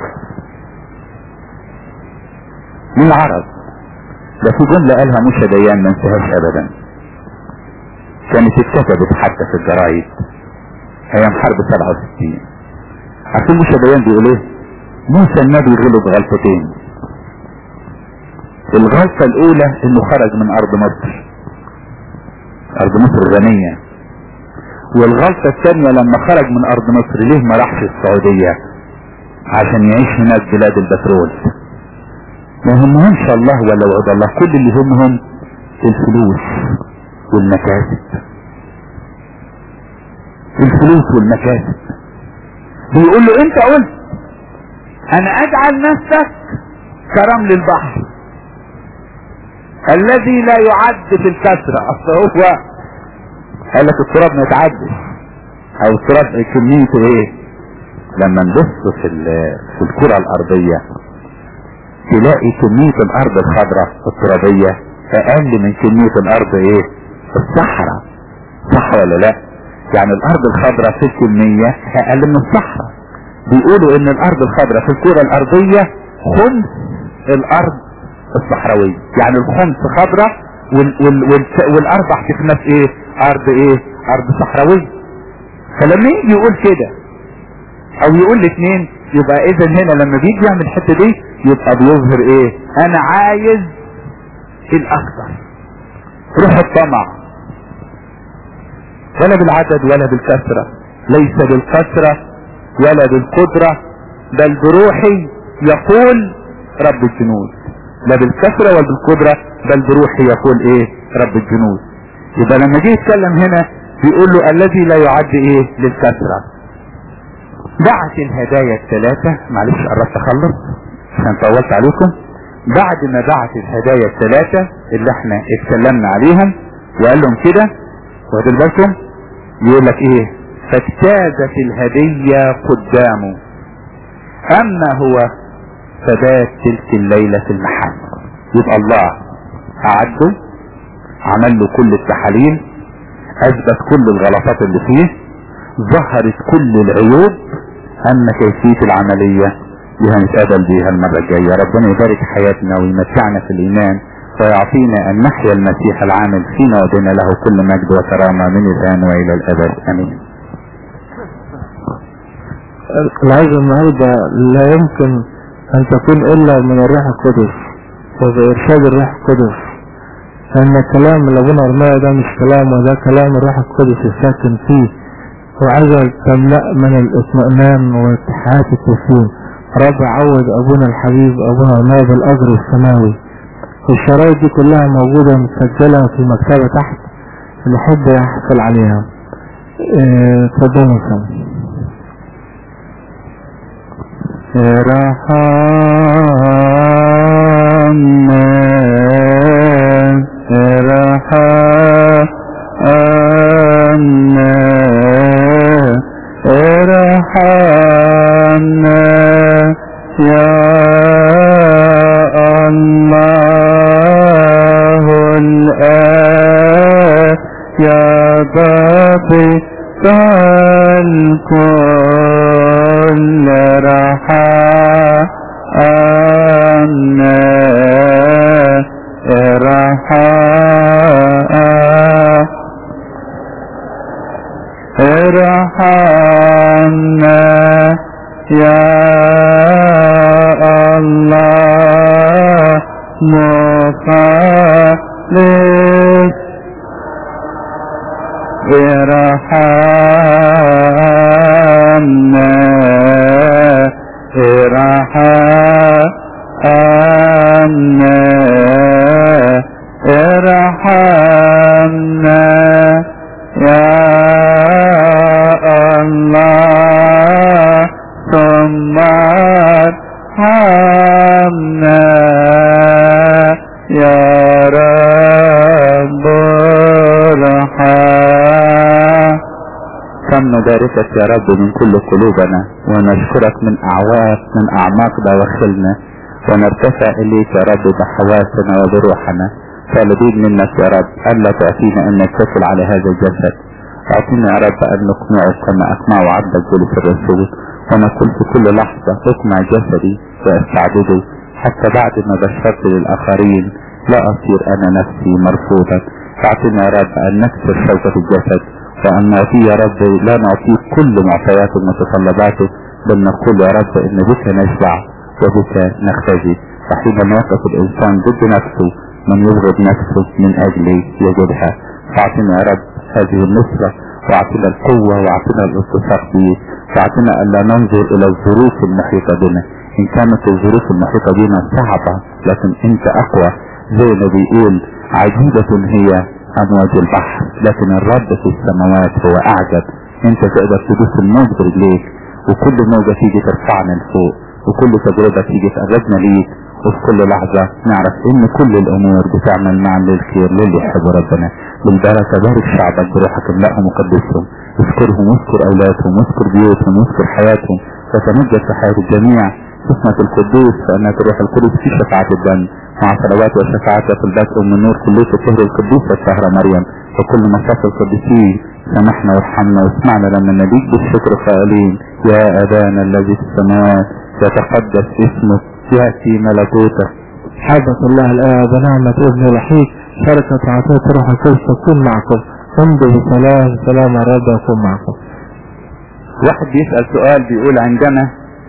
من العرب ده في جملة قالها موسى ديان ما انتهاش ابدا كانت اتكتبت حتى في الجرايد ايام حرب 67 عارفين موسى ديان بيقول ايه موسى النبي غلط غلطتين الغلطة الاولى انه خرج من ارض مصر ارض مصر غنية والغلطة الثانية لما خرج من ارض مصر ليه ما راحش السعودية عشان يعيش هناك بلاد البترول ما يهمهمش الله ولا وعد الله كل اللي يهمهم الفلوس والمكاسب الفلوس والمكاسب بيقول له انت قلت انا اجعل نفسك كرمل البحر الذي لا يعد في الكسرة اصل هو قال لك التراب ما يتعدش او التراب كميته ايه لما نبص في في الكرة الارضية تلاقي كمية الارض الخضراء الترابية اقل من كمية الارض ايه الصحراء صح ولا لا يعني الارض الخضراء في الكمية اقل من الصحراء بيقولوا ان الارض الخضراء في الكرة الارضية خمس الارض الصحراوية يعني الخمس خضراء وال وال وال والاربع تكناس ايه ارض ايه ارض صحراوية فلما يجي يقول كده او يقول الاثنين يبقى اذا هنا لما بيجي يعمل الحته دي يبقى بيظهر ايه انا عايز الاكثر روح الطمع ولا بالعدد ولا بالكثرة ليس بالكثرة ولا بالقدرة بل بروحي يقول رب الجنود لا بالكثرة ولا بالقدرة بل بروحي يقول ايه رب الجنود يبقى لما جه يتكلم هنا بيقول له الذي لا يعد ايه للكثرة بعت الهدايا الثلاثة معلش قربت اخلص عشان طولت عليكم بعد ما بعت الهدايا الثلاثة اللي احنا اتكلمنا عليهم وقال لهم كده واخدين بالكم يقول لك ايه فاجتازت الهدية قدامه اما هو فبات تلك الليلة في المحل يبقى الله اعده عمل له كل التحاليل اثبت كل الغلطات اللي فيه ظهرت كل العيوب اما كيفية العملية دي هنتقابل بيها المرة الجاية ربنا يبارك حياتنا ويمتعنا في الايمان ويعطينا أن نحيا المسيح العامل فينا وبنا له كل مجد وكرامة من الآن وإلى الأبد آمين العزة النهاردة لا يمكن أن تكون إلا من الروح القدس وبإرشاد الروح القدس لأن الكلام اللي أبونا رماه ده مش كلام وده كلام الروح القدس الساكن فيه وعايزة تملأ من الاطمئنان واتحاد التسليم رب عود أبونا الحبيب أبونا رماه بالأجر السماوي والشرايط دي كلها موجودة متسجلة في مكتبة تحت اللي يحب يحصل عليها اتفضلوا سوا رحمنا رحمنا رحمنا يا الله الآن يا بابي الكل رحمنا رحمنا يا الله مخلص ارحمنا ارحمنا ارحمنا يا الله ثم ارحمنا يا رب ارحم كم نباركك يا رب من كل قلوبنا ونشكرك من أعواق من أعماق دواخلنا ونرتفع إليك يا رب بحواسنا وبروحنا طالبين منك يا رب ألا تعطينا أن نتصل على هذا الجسد أعطينا يا رب أن نقنعه كما أقنع عبدك بولس الرسول ونقول في كل لحظة اقنع جسدي واستعبده حتى بعد ما بشرت للآخرين لا أصير أنا نفسي مرفوضا أعطينا يا رب أن نكسر شوكة الجسد وأن نعطيه يا رب لا نعطيه كل معطياته ومتطلباته بل نقول يا رب إن بك نشبع وبك نختزي وحينما يقف الإنسان ضد نفسه من يبغض نفسه من أجلي يجدها فأعطنا يا رب هذه النصرة واعطنا القوة واعطنا الاتصاف به واعطنا ألا ننظر إلى الظروف المحيطة بنا إن كانت الظروف المحيطة بنا صعبة لكن أنت أقوى زي ما بيقول عجيبة هي أمواج البحر لكن الرب في السماوات هو أعجب أنت تقدر تدوس الموج برجليك وكل موجة تيجي ترفعنا لفوق وكل تجربة تيجي تقربنا ليك وفي كل لحظة نعرف ان كل الامور بتعمل معا للخير للي يحب ربنا بالبركة بارك شعبك بروحك املأهم وقدسهم اذكرهم واذكر اولادهم واذكر بيوتهم واذكر حياتهم وتمجد في حياة الجميع اسمة القدوس فانك الروح القدس في شفاعة الدم مع صلوات وشفاعات في البدء ام النور كلية الشهر القدوسة السهرة مريم وكل مصاف القديسين سامحنا وارحمنا واسمعنا لما نبيك بالشكر قائلين يا ابانا الذي في السماوات يتقدس اسمك يأتي ملكوتك حبة الله الآب ونعمة ابن الوحيد شركة عطية روح القدس تكون معكم امضوا بسلام سلام الرب يكون معكم واحد بيسأل سؤال بيقول عندما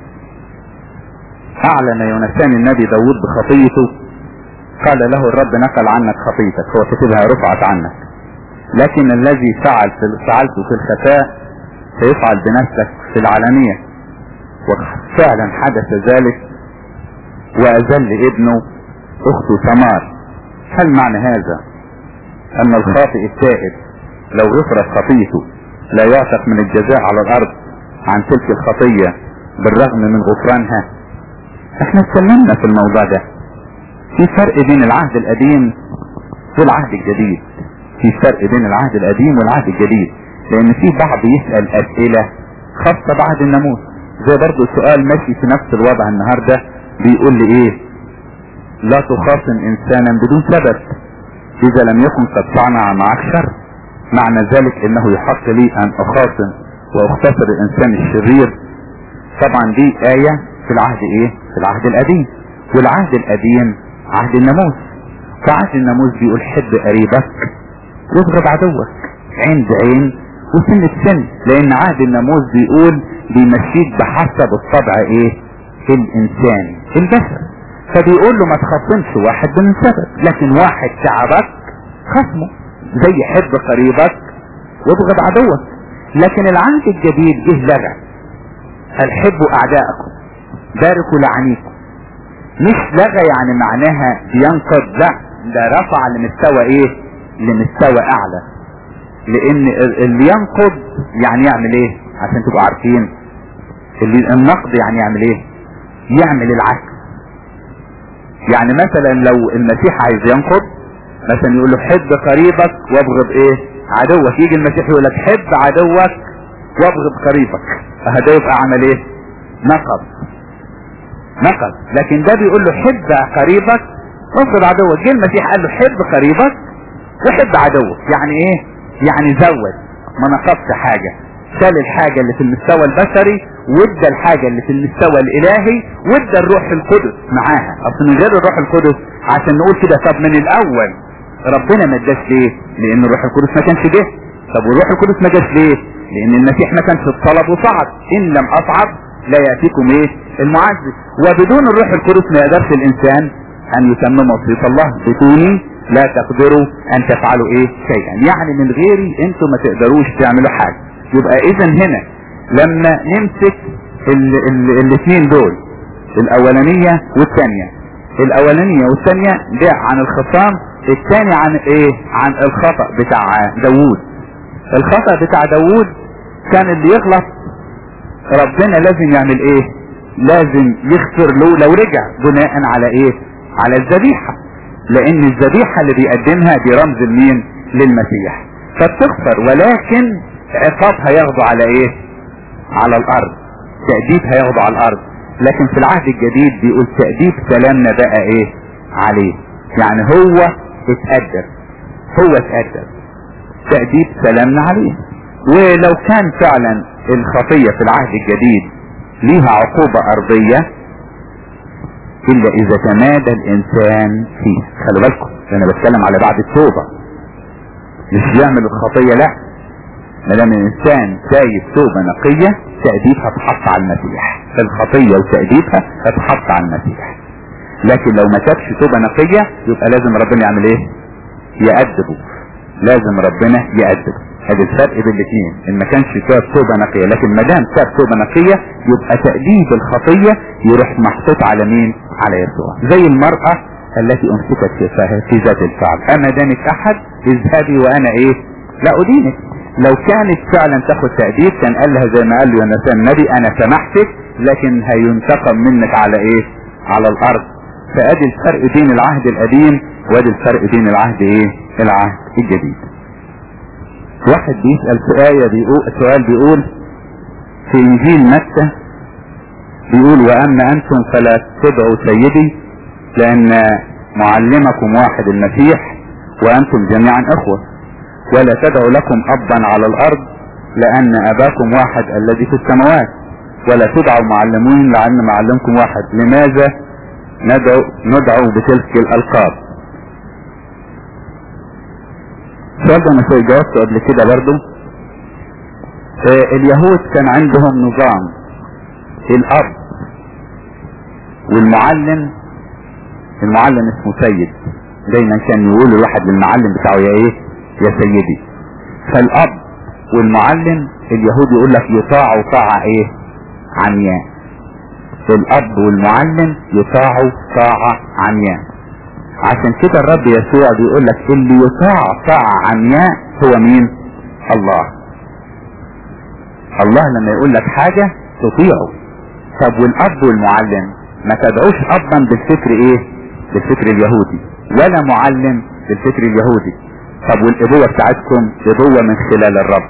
أعلن يونسان النبي داود بخطيته قال له الرب نقل عنك خطيتك هو كتبها رفعت عنك لكن الذي فعل في فعلته في الخفاء سيفعل بنفسك في العلانية وفعلا حدث ذلك وأذل ابنه أخته تمار هل معنى هذا أن الخاطئ التائب لو غفرت خطيته لا يعتق من الجزاء على الأرض عن تلك الخطية بالرغم من غفرانها احنا اتكلمنا في الموضوع ده في فرق بين العهد القديم والعهد الجديد في فرق بين العهد القديم والعهد الجديد لان في بعض يسأل اسئلة خاصة بعد الناموس زي برضو سؤال ماشي في نفس الوضع النهاردة بيقول لي ايه لا تخاصم انسانا بدون سبب اذا لم يكن قد صنع معك شر معنى ذلك انه يحق لي ان اخاصم واختصر الانسان الشرير طبعا دي آية في العهد ايه في العهد القديم والعهد القديم عهد الناموس ساعات الناموس بيقول حب قريبك وابغض عدوك عين بعين وسن بسن لان عهد الناموس بيقول بيمشيك بحسب الطبع ايه الانسان البشر فبيقول له ما تخصمش واحد من سبب لكن واحد تعبك خصمه زي حب قريبك وابغض عدوك لكن العهد الجديد جه لغى الحبوا اعدائكم باركوا لعنيكم مش لغى يعني معناها بينقض لا ده رفع لمستوى ايه لمستوى اعلى لان اللي ينقض يعني يعمل ايه عشان تبقوا عارفين اللي النقد يعني يعمل ايه يعمل العكس يعني مثلا لو المسيح عايز ينقض مثلا يقول له حب قريبك وابغض ايه عدوك يجي المسيح يقول لك حب عدوك وابغض قريبك فهذا يبقى عمل ايه نقض نقض لكن ده بيقول له حب قريبك وابغض عدوك جه المسيح قال له حب قريبك وحب عدوك يعني ايه يعني زود ما نقصش حاجة شال الحاجة اللي في المستوى البشري وادى الحاجة اللي في المستوى الالهي وادى الروح القدس معاها اصل من غير الروح القدس عشان نقول كده طب من الاول ربنا ما اداش ليه لان الروح القدس ما كانش جه طب والروح القدس ما جاش ليه لان المسيح ما كانش اتصلب وصعد ان لم اصعد لا ياتيكم ايه المعزز وبدون الروح القدس ما يقدرش الانسان ان يتمم وصيه الله بدوني لا تقدروا ان تفعلوا ايه شيئا يعني من غيري انتوا ما تقدروش تعملوا حاجة يبقى اذا هنا لما نمسك الاثنين دول الاولانية والثانية الاولانية والثانية ده عن الخصام الثاني عن ايه عن الخطأ بتاع داوود الخطأ بتاع داوود كان اللي يغلط ربنا لازم يعمل ايه لازم يغفر له لو رجع بناء على ايه على الذبيحة لان الذبيحة اللي بيقدمها دي رمز لمين للمسيح فبتغفر ولكن عقابها ياخده على ايه على الارض تأديب هياخده على الارض لكن في العهد الجديد بيقول تأديب سلامنا بقى ايه عليه يعني هو اتقدر هو اتقدر تأديب سلامنا عليه ولو كان فعلا الخطية في العهد الجديد ليها عقوبة ارضية الا اذا تمادى الانسان فيه خلي بالكم انا بتكلم على بعد التوبة مش يعمل الخطية لا ما دام الانسان سايب توبة نقية تأديبها تحط على المسيح الخطية وتأديبها تتحط على المسيح لكن لو ما تابش توبة نقية يبقى لازم ربنا يعمل ايه يأدبه لازم ربنا يأدبه هذا الفرق بين الاثنين ان ما كانش ساب توبة نقية لكن ما دام ساب توبة نقية يبقى تأديب الخطية يروح محطوط على مين على يسوع زي المرأة التي امسكت في في ذات الفعل اما دانك احد اذهبي وانا ايه لا ادينك لو كانت فعلا تاخد تأديب كان قال لها زي ما قال له يونسان النبي انا سمحتك لكن هينتقم منك على ايه على الارض فادي الفرق بين العهد القديم وادي الفرق بين العهد ايه العهد الجديد واحد بيسأل سؤال بيقول سؤال بيقول في انجيل متى بيقول واما انتم فلا تدعوا سيدي لان معلمكم واحد المسيح وانتم جميعا اخوه ولا تدعوا لكم ابا على الارض لان اباكم واحد الذي في السماوات ولا تدعوا معلمين لان معلمكم واحد لماذا ندعو ندعو بتلك الالقاب السؤال ده انا شوي جاوبته قبل كده برضو آه اليهود كان عندهم نظام الاب والمعلم المعلم اسمه سيد دايما كان يقول الواحد للمعلم بتاعه يا ايه يا سيدي فالاب والمعلم اليهود يقول لك يطاعوا طاعة ايه عمياء الاب والمعلم يطاعوا طاعة عمياء عشان كده الرب يسوع بيقول لك اللي يطاع طاعة عمياء هو مين الله الله لما يقول لك حاجة تطيعه طب والاب والمعلم ما تدعوش ابا بالفكر ايه بالفكر اليهودي ولا معلم بالفكر اليهودي طب والابوة بتاعتكم ابوة من خلال الرب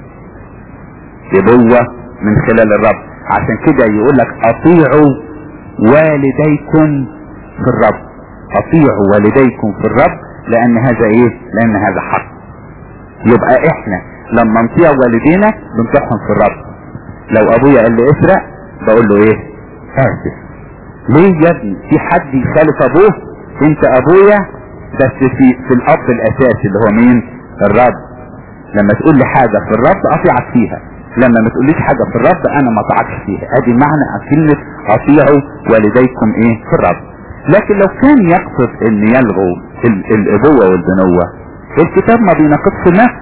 ابوة من خلال الرب عشان كده يقول لك اطيعوا والديكم في الرب اطيعوا والديكم في الرب لان هذا ايه لان هذا حق يبقى احنا لما نطيع والدينا بنطيعهم في الرب لو ابويا قال لي اسرق بقول له ايه اسف ليه يا ابني في حد يخالف ابوه انت ابويا بس في في الاب الاساسي اللي هو مين الرب لما تقول لي حاجة في الرب اطيعك فيها لما ما تقوليش حاجة في الرب انا ما اطيعكش فيها ادي معنى كلمة اطيعوا والديكم ايه في الرب لكن لو كان يقصد ان يلغوا ال- الابوة والبنوة الكتاب ما بيناقضش نفسه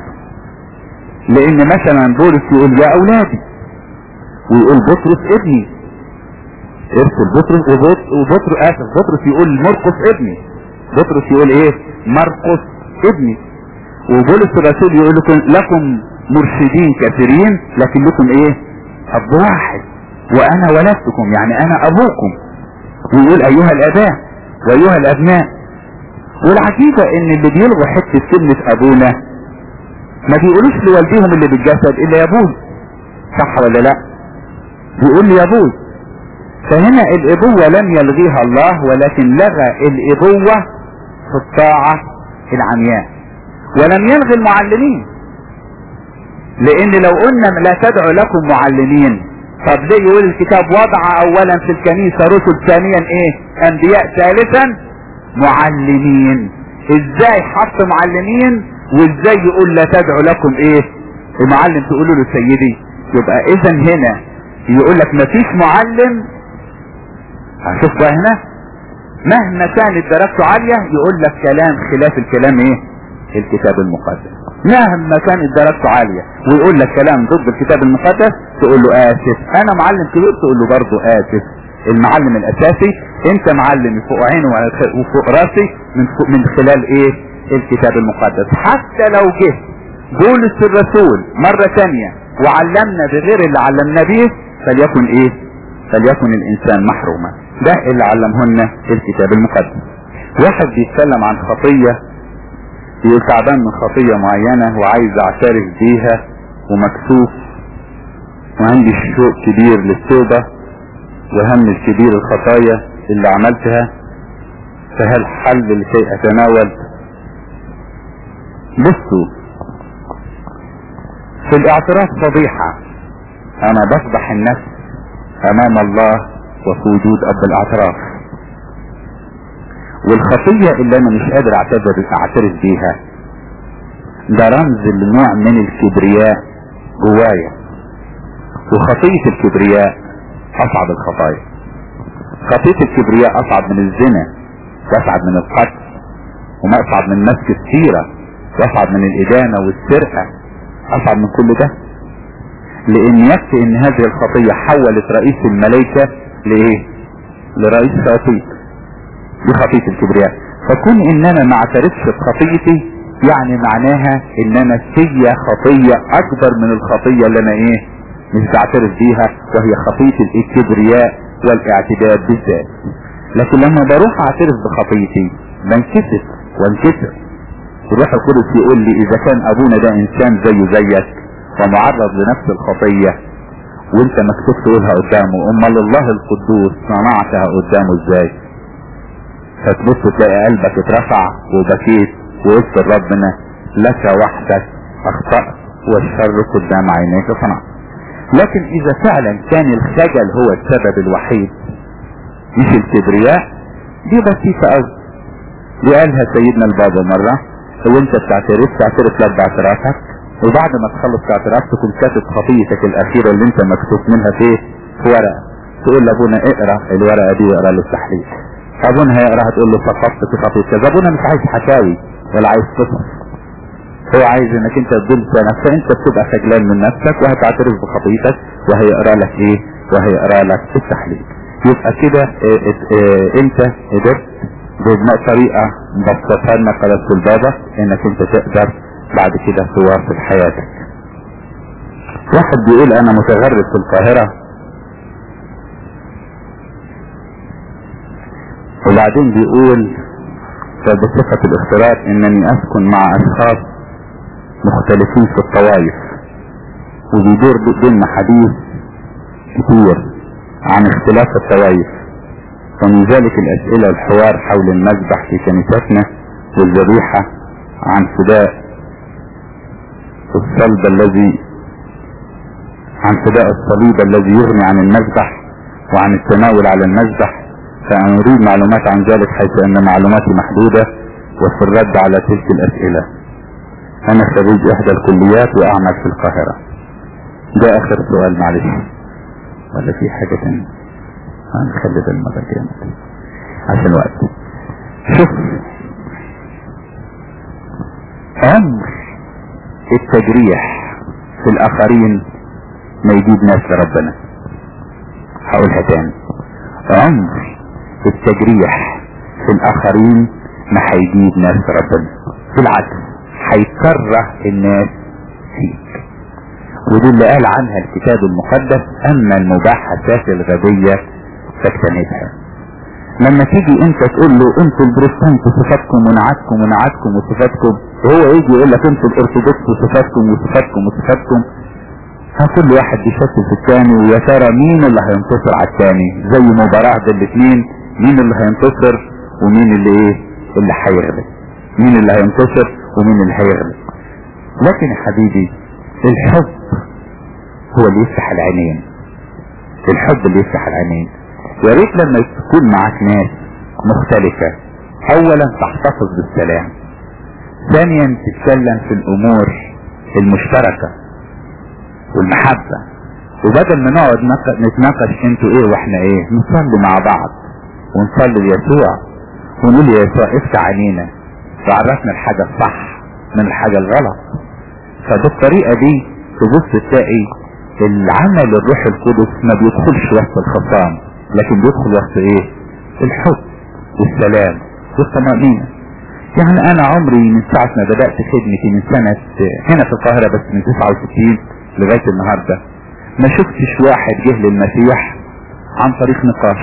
لان مثلا بولس يقول يا اولادي ويقول بطرس ابني ارسل بطرس وبط- وبطرس اسف بطرس يقول مرقس ابني بطرس يقول ايه مرقس ابني وبولس الرسول يقول لكم لكم مرشدين كثيرين لكن لكم ايه اب واحد وانا ولدتكم يعني انا ابوكم ويقول ايها الاباء وايها الابناء والعجيبة ان اللي بيلغوا حتة كلمة ابونا ما بيقولوش لوالديهم اللي بالجسد الا يا ابوي صح ولا لا بيقول لي يا ابوي فهنا الابوة لم يلغيها الله ولكن لغى الابوة في الطاعة العمياء ولم يلغي المعلمين لان لو قلنا لا تدعو لكم معلمين طب ليه يقول الكتاب وضع اولا في الكنيسة رسل ثانيا ايه انبياء ثالثا معلمين ازاي حط معلمين وازاي يقول لا تدعو لكم ايه المعلم تقولوا له سيدي يبقى اذا هنا يقول لك مفيش معلم هشوف بقى هنا مهما كانت درجته عالية يقول لك كلام خلاف الكلام ايه الكتاب المقدس مهما كانت درجته عالية ويقول لك كلام ضد الكتاب المقدس تقول له اسف انا معلم كبير تقول له برضه اسف المعلم الاساسي انت معلم فوق عيني وفوق راسي من فوق من خلال ايه الكتاب المقدس حتى لو جه بولس الرسول مرة تانية وعلمنا بغير اللي علمنا بيه فليكن ايه فليكن الانسان محروما ده اللي علمهن الكتاب المقدس واحد بيتكلم عن خطية يقول تعبان من خطية معينة وعايز اعترف بيها ومكسوف وعندي شوق كبير للتوبة وهم الكبير الخطايا اللي عملتها فهل حل لكي اتناول بصوا في الاعتراف فضيحة انا بفضح النفس امام الله وفي وجود اب الاعتراف والخطية اللي انا مش قادر اعتذر اعترف بيها ده رمز لنوع من الكبرياء جوايا وخطية الكبرياء اصعب الخطايا خطية الكبرياء اصعب من الزنا واصعب من القتل وما اصعب من مسك السيرة واصعب من الادانة والسرقة اصعب من كل ده لان يكفي ان هذه الخطية حولت رئيس الملائكة لايه لرئيس شياطين دي خطية الكبرياء فكون ان انا ما اعترفش بخطيتي يعني معناها ان انا في خطية اكبر من الخطية اللي انا ايه مش بعترف بيها وهي خطية الكبرياء والاعتداد بالذات لكن لما بروح اعترف بخطيتي بنكسف وانكسر الروح القدس يقول لي اذا كان ابونا ده انسان زيه زيك ومعرض لنفس الخطية وانت مكتوب تقولها قدامه امال الله القدوس صنعتها قدامه ازاي فتبص تلاقي قلبك اترفع وبكيت وقلت لربنا لك وحدك اخطأت والشر قدام عينيك صنعت لكن اذا فعلا كان الخجل هو السبب الوحيد مش الكبرياء دي بسيطة قوي دي قالها سيدنا البابا مرة وانت بتعترف تعترف لك باعترافك وبعد ما تخلص اعتراف تكون كاتب خطيتك الاخيرة اللي انت مكتوب منها في في ورقة تقول لابونا اقرا الورقة دي واقرا له التحليل ابونا هيقراها تقول له سقطت في خطية كذا ابونا مش عايز حكاوي ولا عايز قصص هو عايز انك انت تدل سنة فانت بتبقى خجلان من نفسك وهتعترف بخطيتك وهيقرا لك ايه وهيقرا لك التحليل يبقى كده اه اه اه انت قدرت بطريقة مبسطة لنا قلبت البابا انك انت تقدر بعد كده تواصل حياتك واحد بيقول انا متغرب في القاهرة وبعدين بيقول بصفة الاختلاط انني اسكن مع اشخاص مختلفين في الطوائف وبيدور بيننا حديث كتير عن اختلاف الطوائف ومن ذلك الاسئلة الحوار حول المذبح في كنيستنا والذبيحة عن فداء الصلب الذي عن فداء الصليب الذي يغني عن المذبح وعن التناول على المذبح فأنا أريد معلومات عن ذلك حيث أن معلوماتي محدودة وفي الرد على تلك الاسئلة انا خريج احدى الكليات واعمل في القاهرة ده اخر سؤال معلش ولا في حاجة تانية هنخلي ده المرة الجاية عشان وقت شوف عمر التجريح في الاخرين ما يجيب ناس لربنا هقولها تاني عمر التجريح في الاخرين ما هيجيب ناس لربنا بالعكس هيكره الناس فيك ودي اللي قال عنها الكتاب المقدس اما المباحثات الغبية فاجتنبها لما تيجي انت تقول له انتوا البروتستانت صفاتكم ونعاتكم ونعاتكم وصفاتكم وهو يجي يقول لك انتوا الارثوذكس صفاتكم وصفاتكم وصفاتكم ها كل واحد بيشكل في الثاني ويا ترى مين اللي هينتصر على الثاني زي مباراة بين الاثنين مين اللي هينتصر ومين اللي ايه اللي هيغلب مين اللي هينتصر ومين اللي هيغلب لكن يا حبيبي الحب هو اللي يفتح العينين الحب اللي يفتح العينين يا ريت لما تكون معاك ناس مختلفة اولا تحتفظ بالسلام ثانيا تتكلم في الامور المشتركة والمحبة وبدل ما نقعد نتناقش انتوا ايه واحنا ايه نصلي مع بعض ونصلي ليسوع ونقول يا يسوع افتح عينينا وعرفنا الحاجة الصح من الحاجة الغلط فبالطريقة دي تبص تلاقي العمل الروح القدس ما بيدخلش وسط الخصام لكن بيدخل وسط ايه الحب والسلام والطمأنينة يعني انا عمري من ساعة ما بدأت خدمتي من سنة هنا في القاهرة بس من 69 لغاية النهاردة ما شفتش واحد جه للمسيح عن طريق نقاش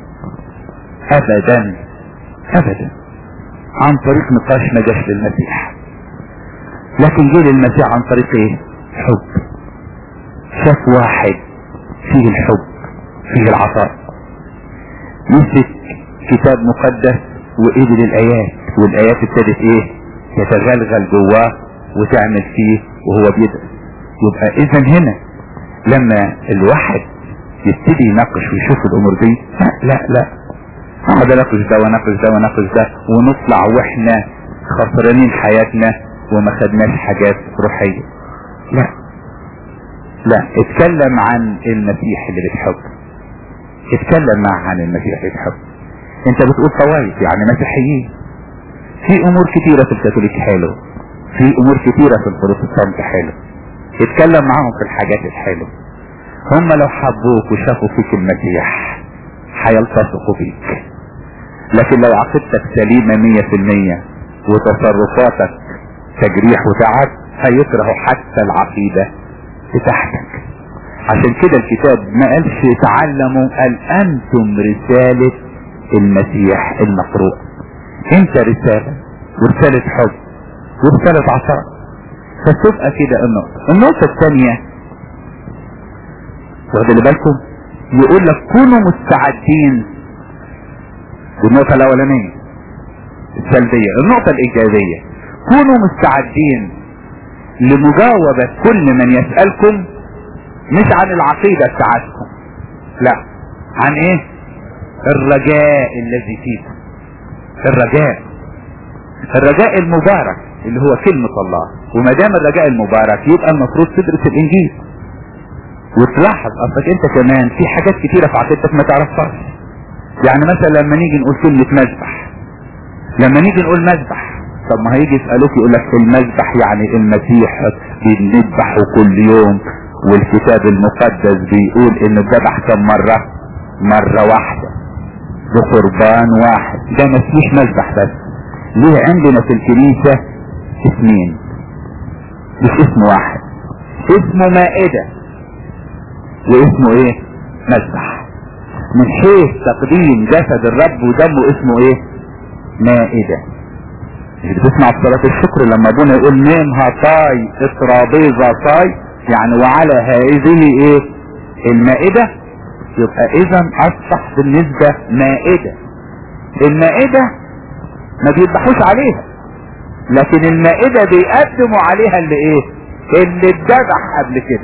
ابدا ابدا عن طريق نقاش ما جاش للمسيح لكن جه للمسيح عن طريق ايه حب شاف واحد فيه الحب فيه العطاء مسك كتاب مقدس وقبل الايات والايات ابتدت ايه تتغلغل جواه وتعمل فيه وهو بيدرس يبقى اذا هنا لما الواحد يبتدي يناقش ويشوف الامور دي لا لا لا اقعد اناقش ده واناقش ده واناقش ده ونطلع واحنا خسرانين حياتنا وما خدناش حاجات روحية لا لا اتكلم عن المسيح اللي بتحب اتكلم معه عن المسيح اللي بتحب انت بتقول طوائف يعني مسيحيين في امور كتيرة في الكاثوليك حلو في امور كتيرة في البروتستانت حلو اتكلم معاهم في الحاجات الحلوة هم لو حبوك وشافوا فيك المسيح هيلتصقوا بيك لكن لو عقيدتك سليمة مية في المية وتصرفاتك تجريح وتعب هيكرهوا حتى العقيدة بتاعتك عشان كده الكتاب ما قالش تعلموا قال انتم رسالة المسيح المقروء انت رسالة ورسالة حب ورسالة عطاء فتبقى كده النقطة النقطة الثانية واخد بالكم يقول لك كونوا مستعدين النقطة الاولانية السلبية النقطة الايجابية كونوا مستعدين لمجاوبة كل من يسألكم مش عن العقيدة بتاعتكم لا عن ايه الرجاء الذي فيكم الرجاء الرجاء المبارك اللي هو كلمة الله وما دام الرجاء المبارك يبقى المفروض تدرس الانجيل وتلاحظ اصلك انت كمان في حاجات كتيرة في عقيدتك ما تعرفهاش يعني مثلا لما نيجي نقول كلمة مذبح لما نيجي نقول مذبح طب ما هيجي يسألوك يقول لك المذبح يعني المسيح بنذبحه كل يوم والكتاب المقدس بيقول ان الذبح كم مرة مرة واحدة بقربان واحد ده ما اسمش مذبح بس ليه عندنا في الكنيسة اسمين مش اسم واحد اسمه مائدة واسمه ايه مذبح من حيث تقديم جسد الرب ودمه اسمه ايه مائدة مش بتسمع في صلاة الشكر لما ابونا يقول نيمها طاي اترابيزة طاي يعني وعلى هذه ايه المائدة يبقى اذا اصبح بالنسبة مائدة المائدة ما بيذبحوش عليها لكن المائدة بيقدموا عليها اللي ايه اللي اتذبح قبل كده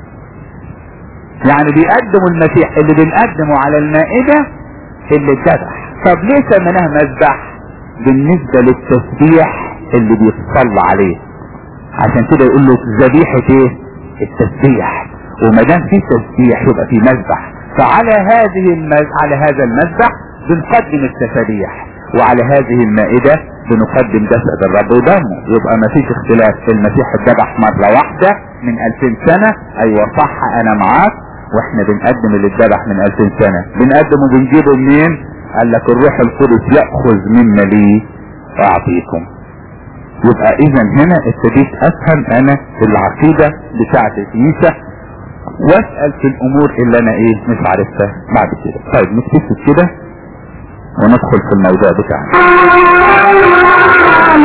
يعني بيقدموا المسيح اللي بنقدمه على المائدة اللي اتذبح طب ليه سميناها مذبح بالنسبة للتسبيح اللي بيتصلى عليه عشان كده يقول له ذبيحة ايه التسبيح وما دام في تسبيح يبقى في مذبح فعلى هذه المز... على هذا المذبح بنقدم التسبيح وعلى هذه المائدة بنقدم جسد الرب ودمه يبقى ما فيش اختلاف المسيح اتذبح مرة واحدة من 2000 سنة ايوه صح انا معاك واحنا بنقدم اللي اتذبح من 2000 سنة بنقدم وبنجيبه منين قال لك الروح القدس يأخذ مما لي واعطيكم يبقى اذا هنا ابتديت افهم انا العقيدة بتاعت الكنيسة واسأل في الامور اللي انا ايه مش عارفها بعد كده طيب نكتشف كده وندخل في الموضوع بتاعنا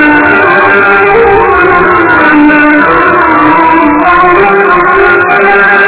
Thank you.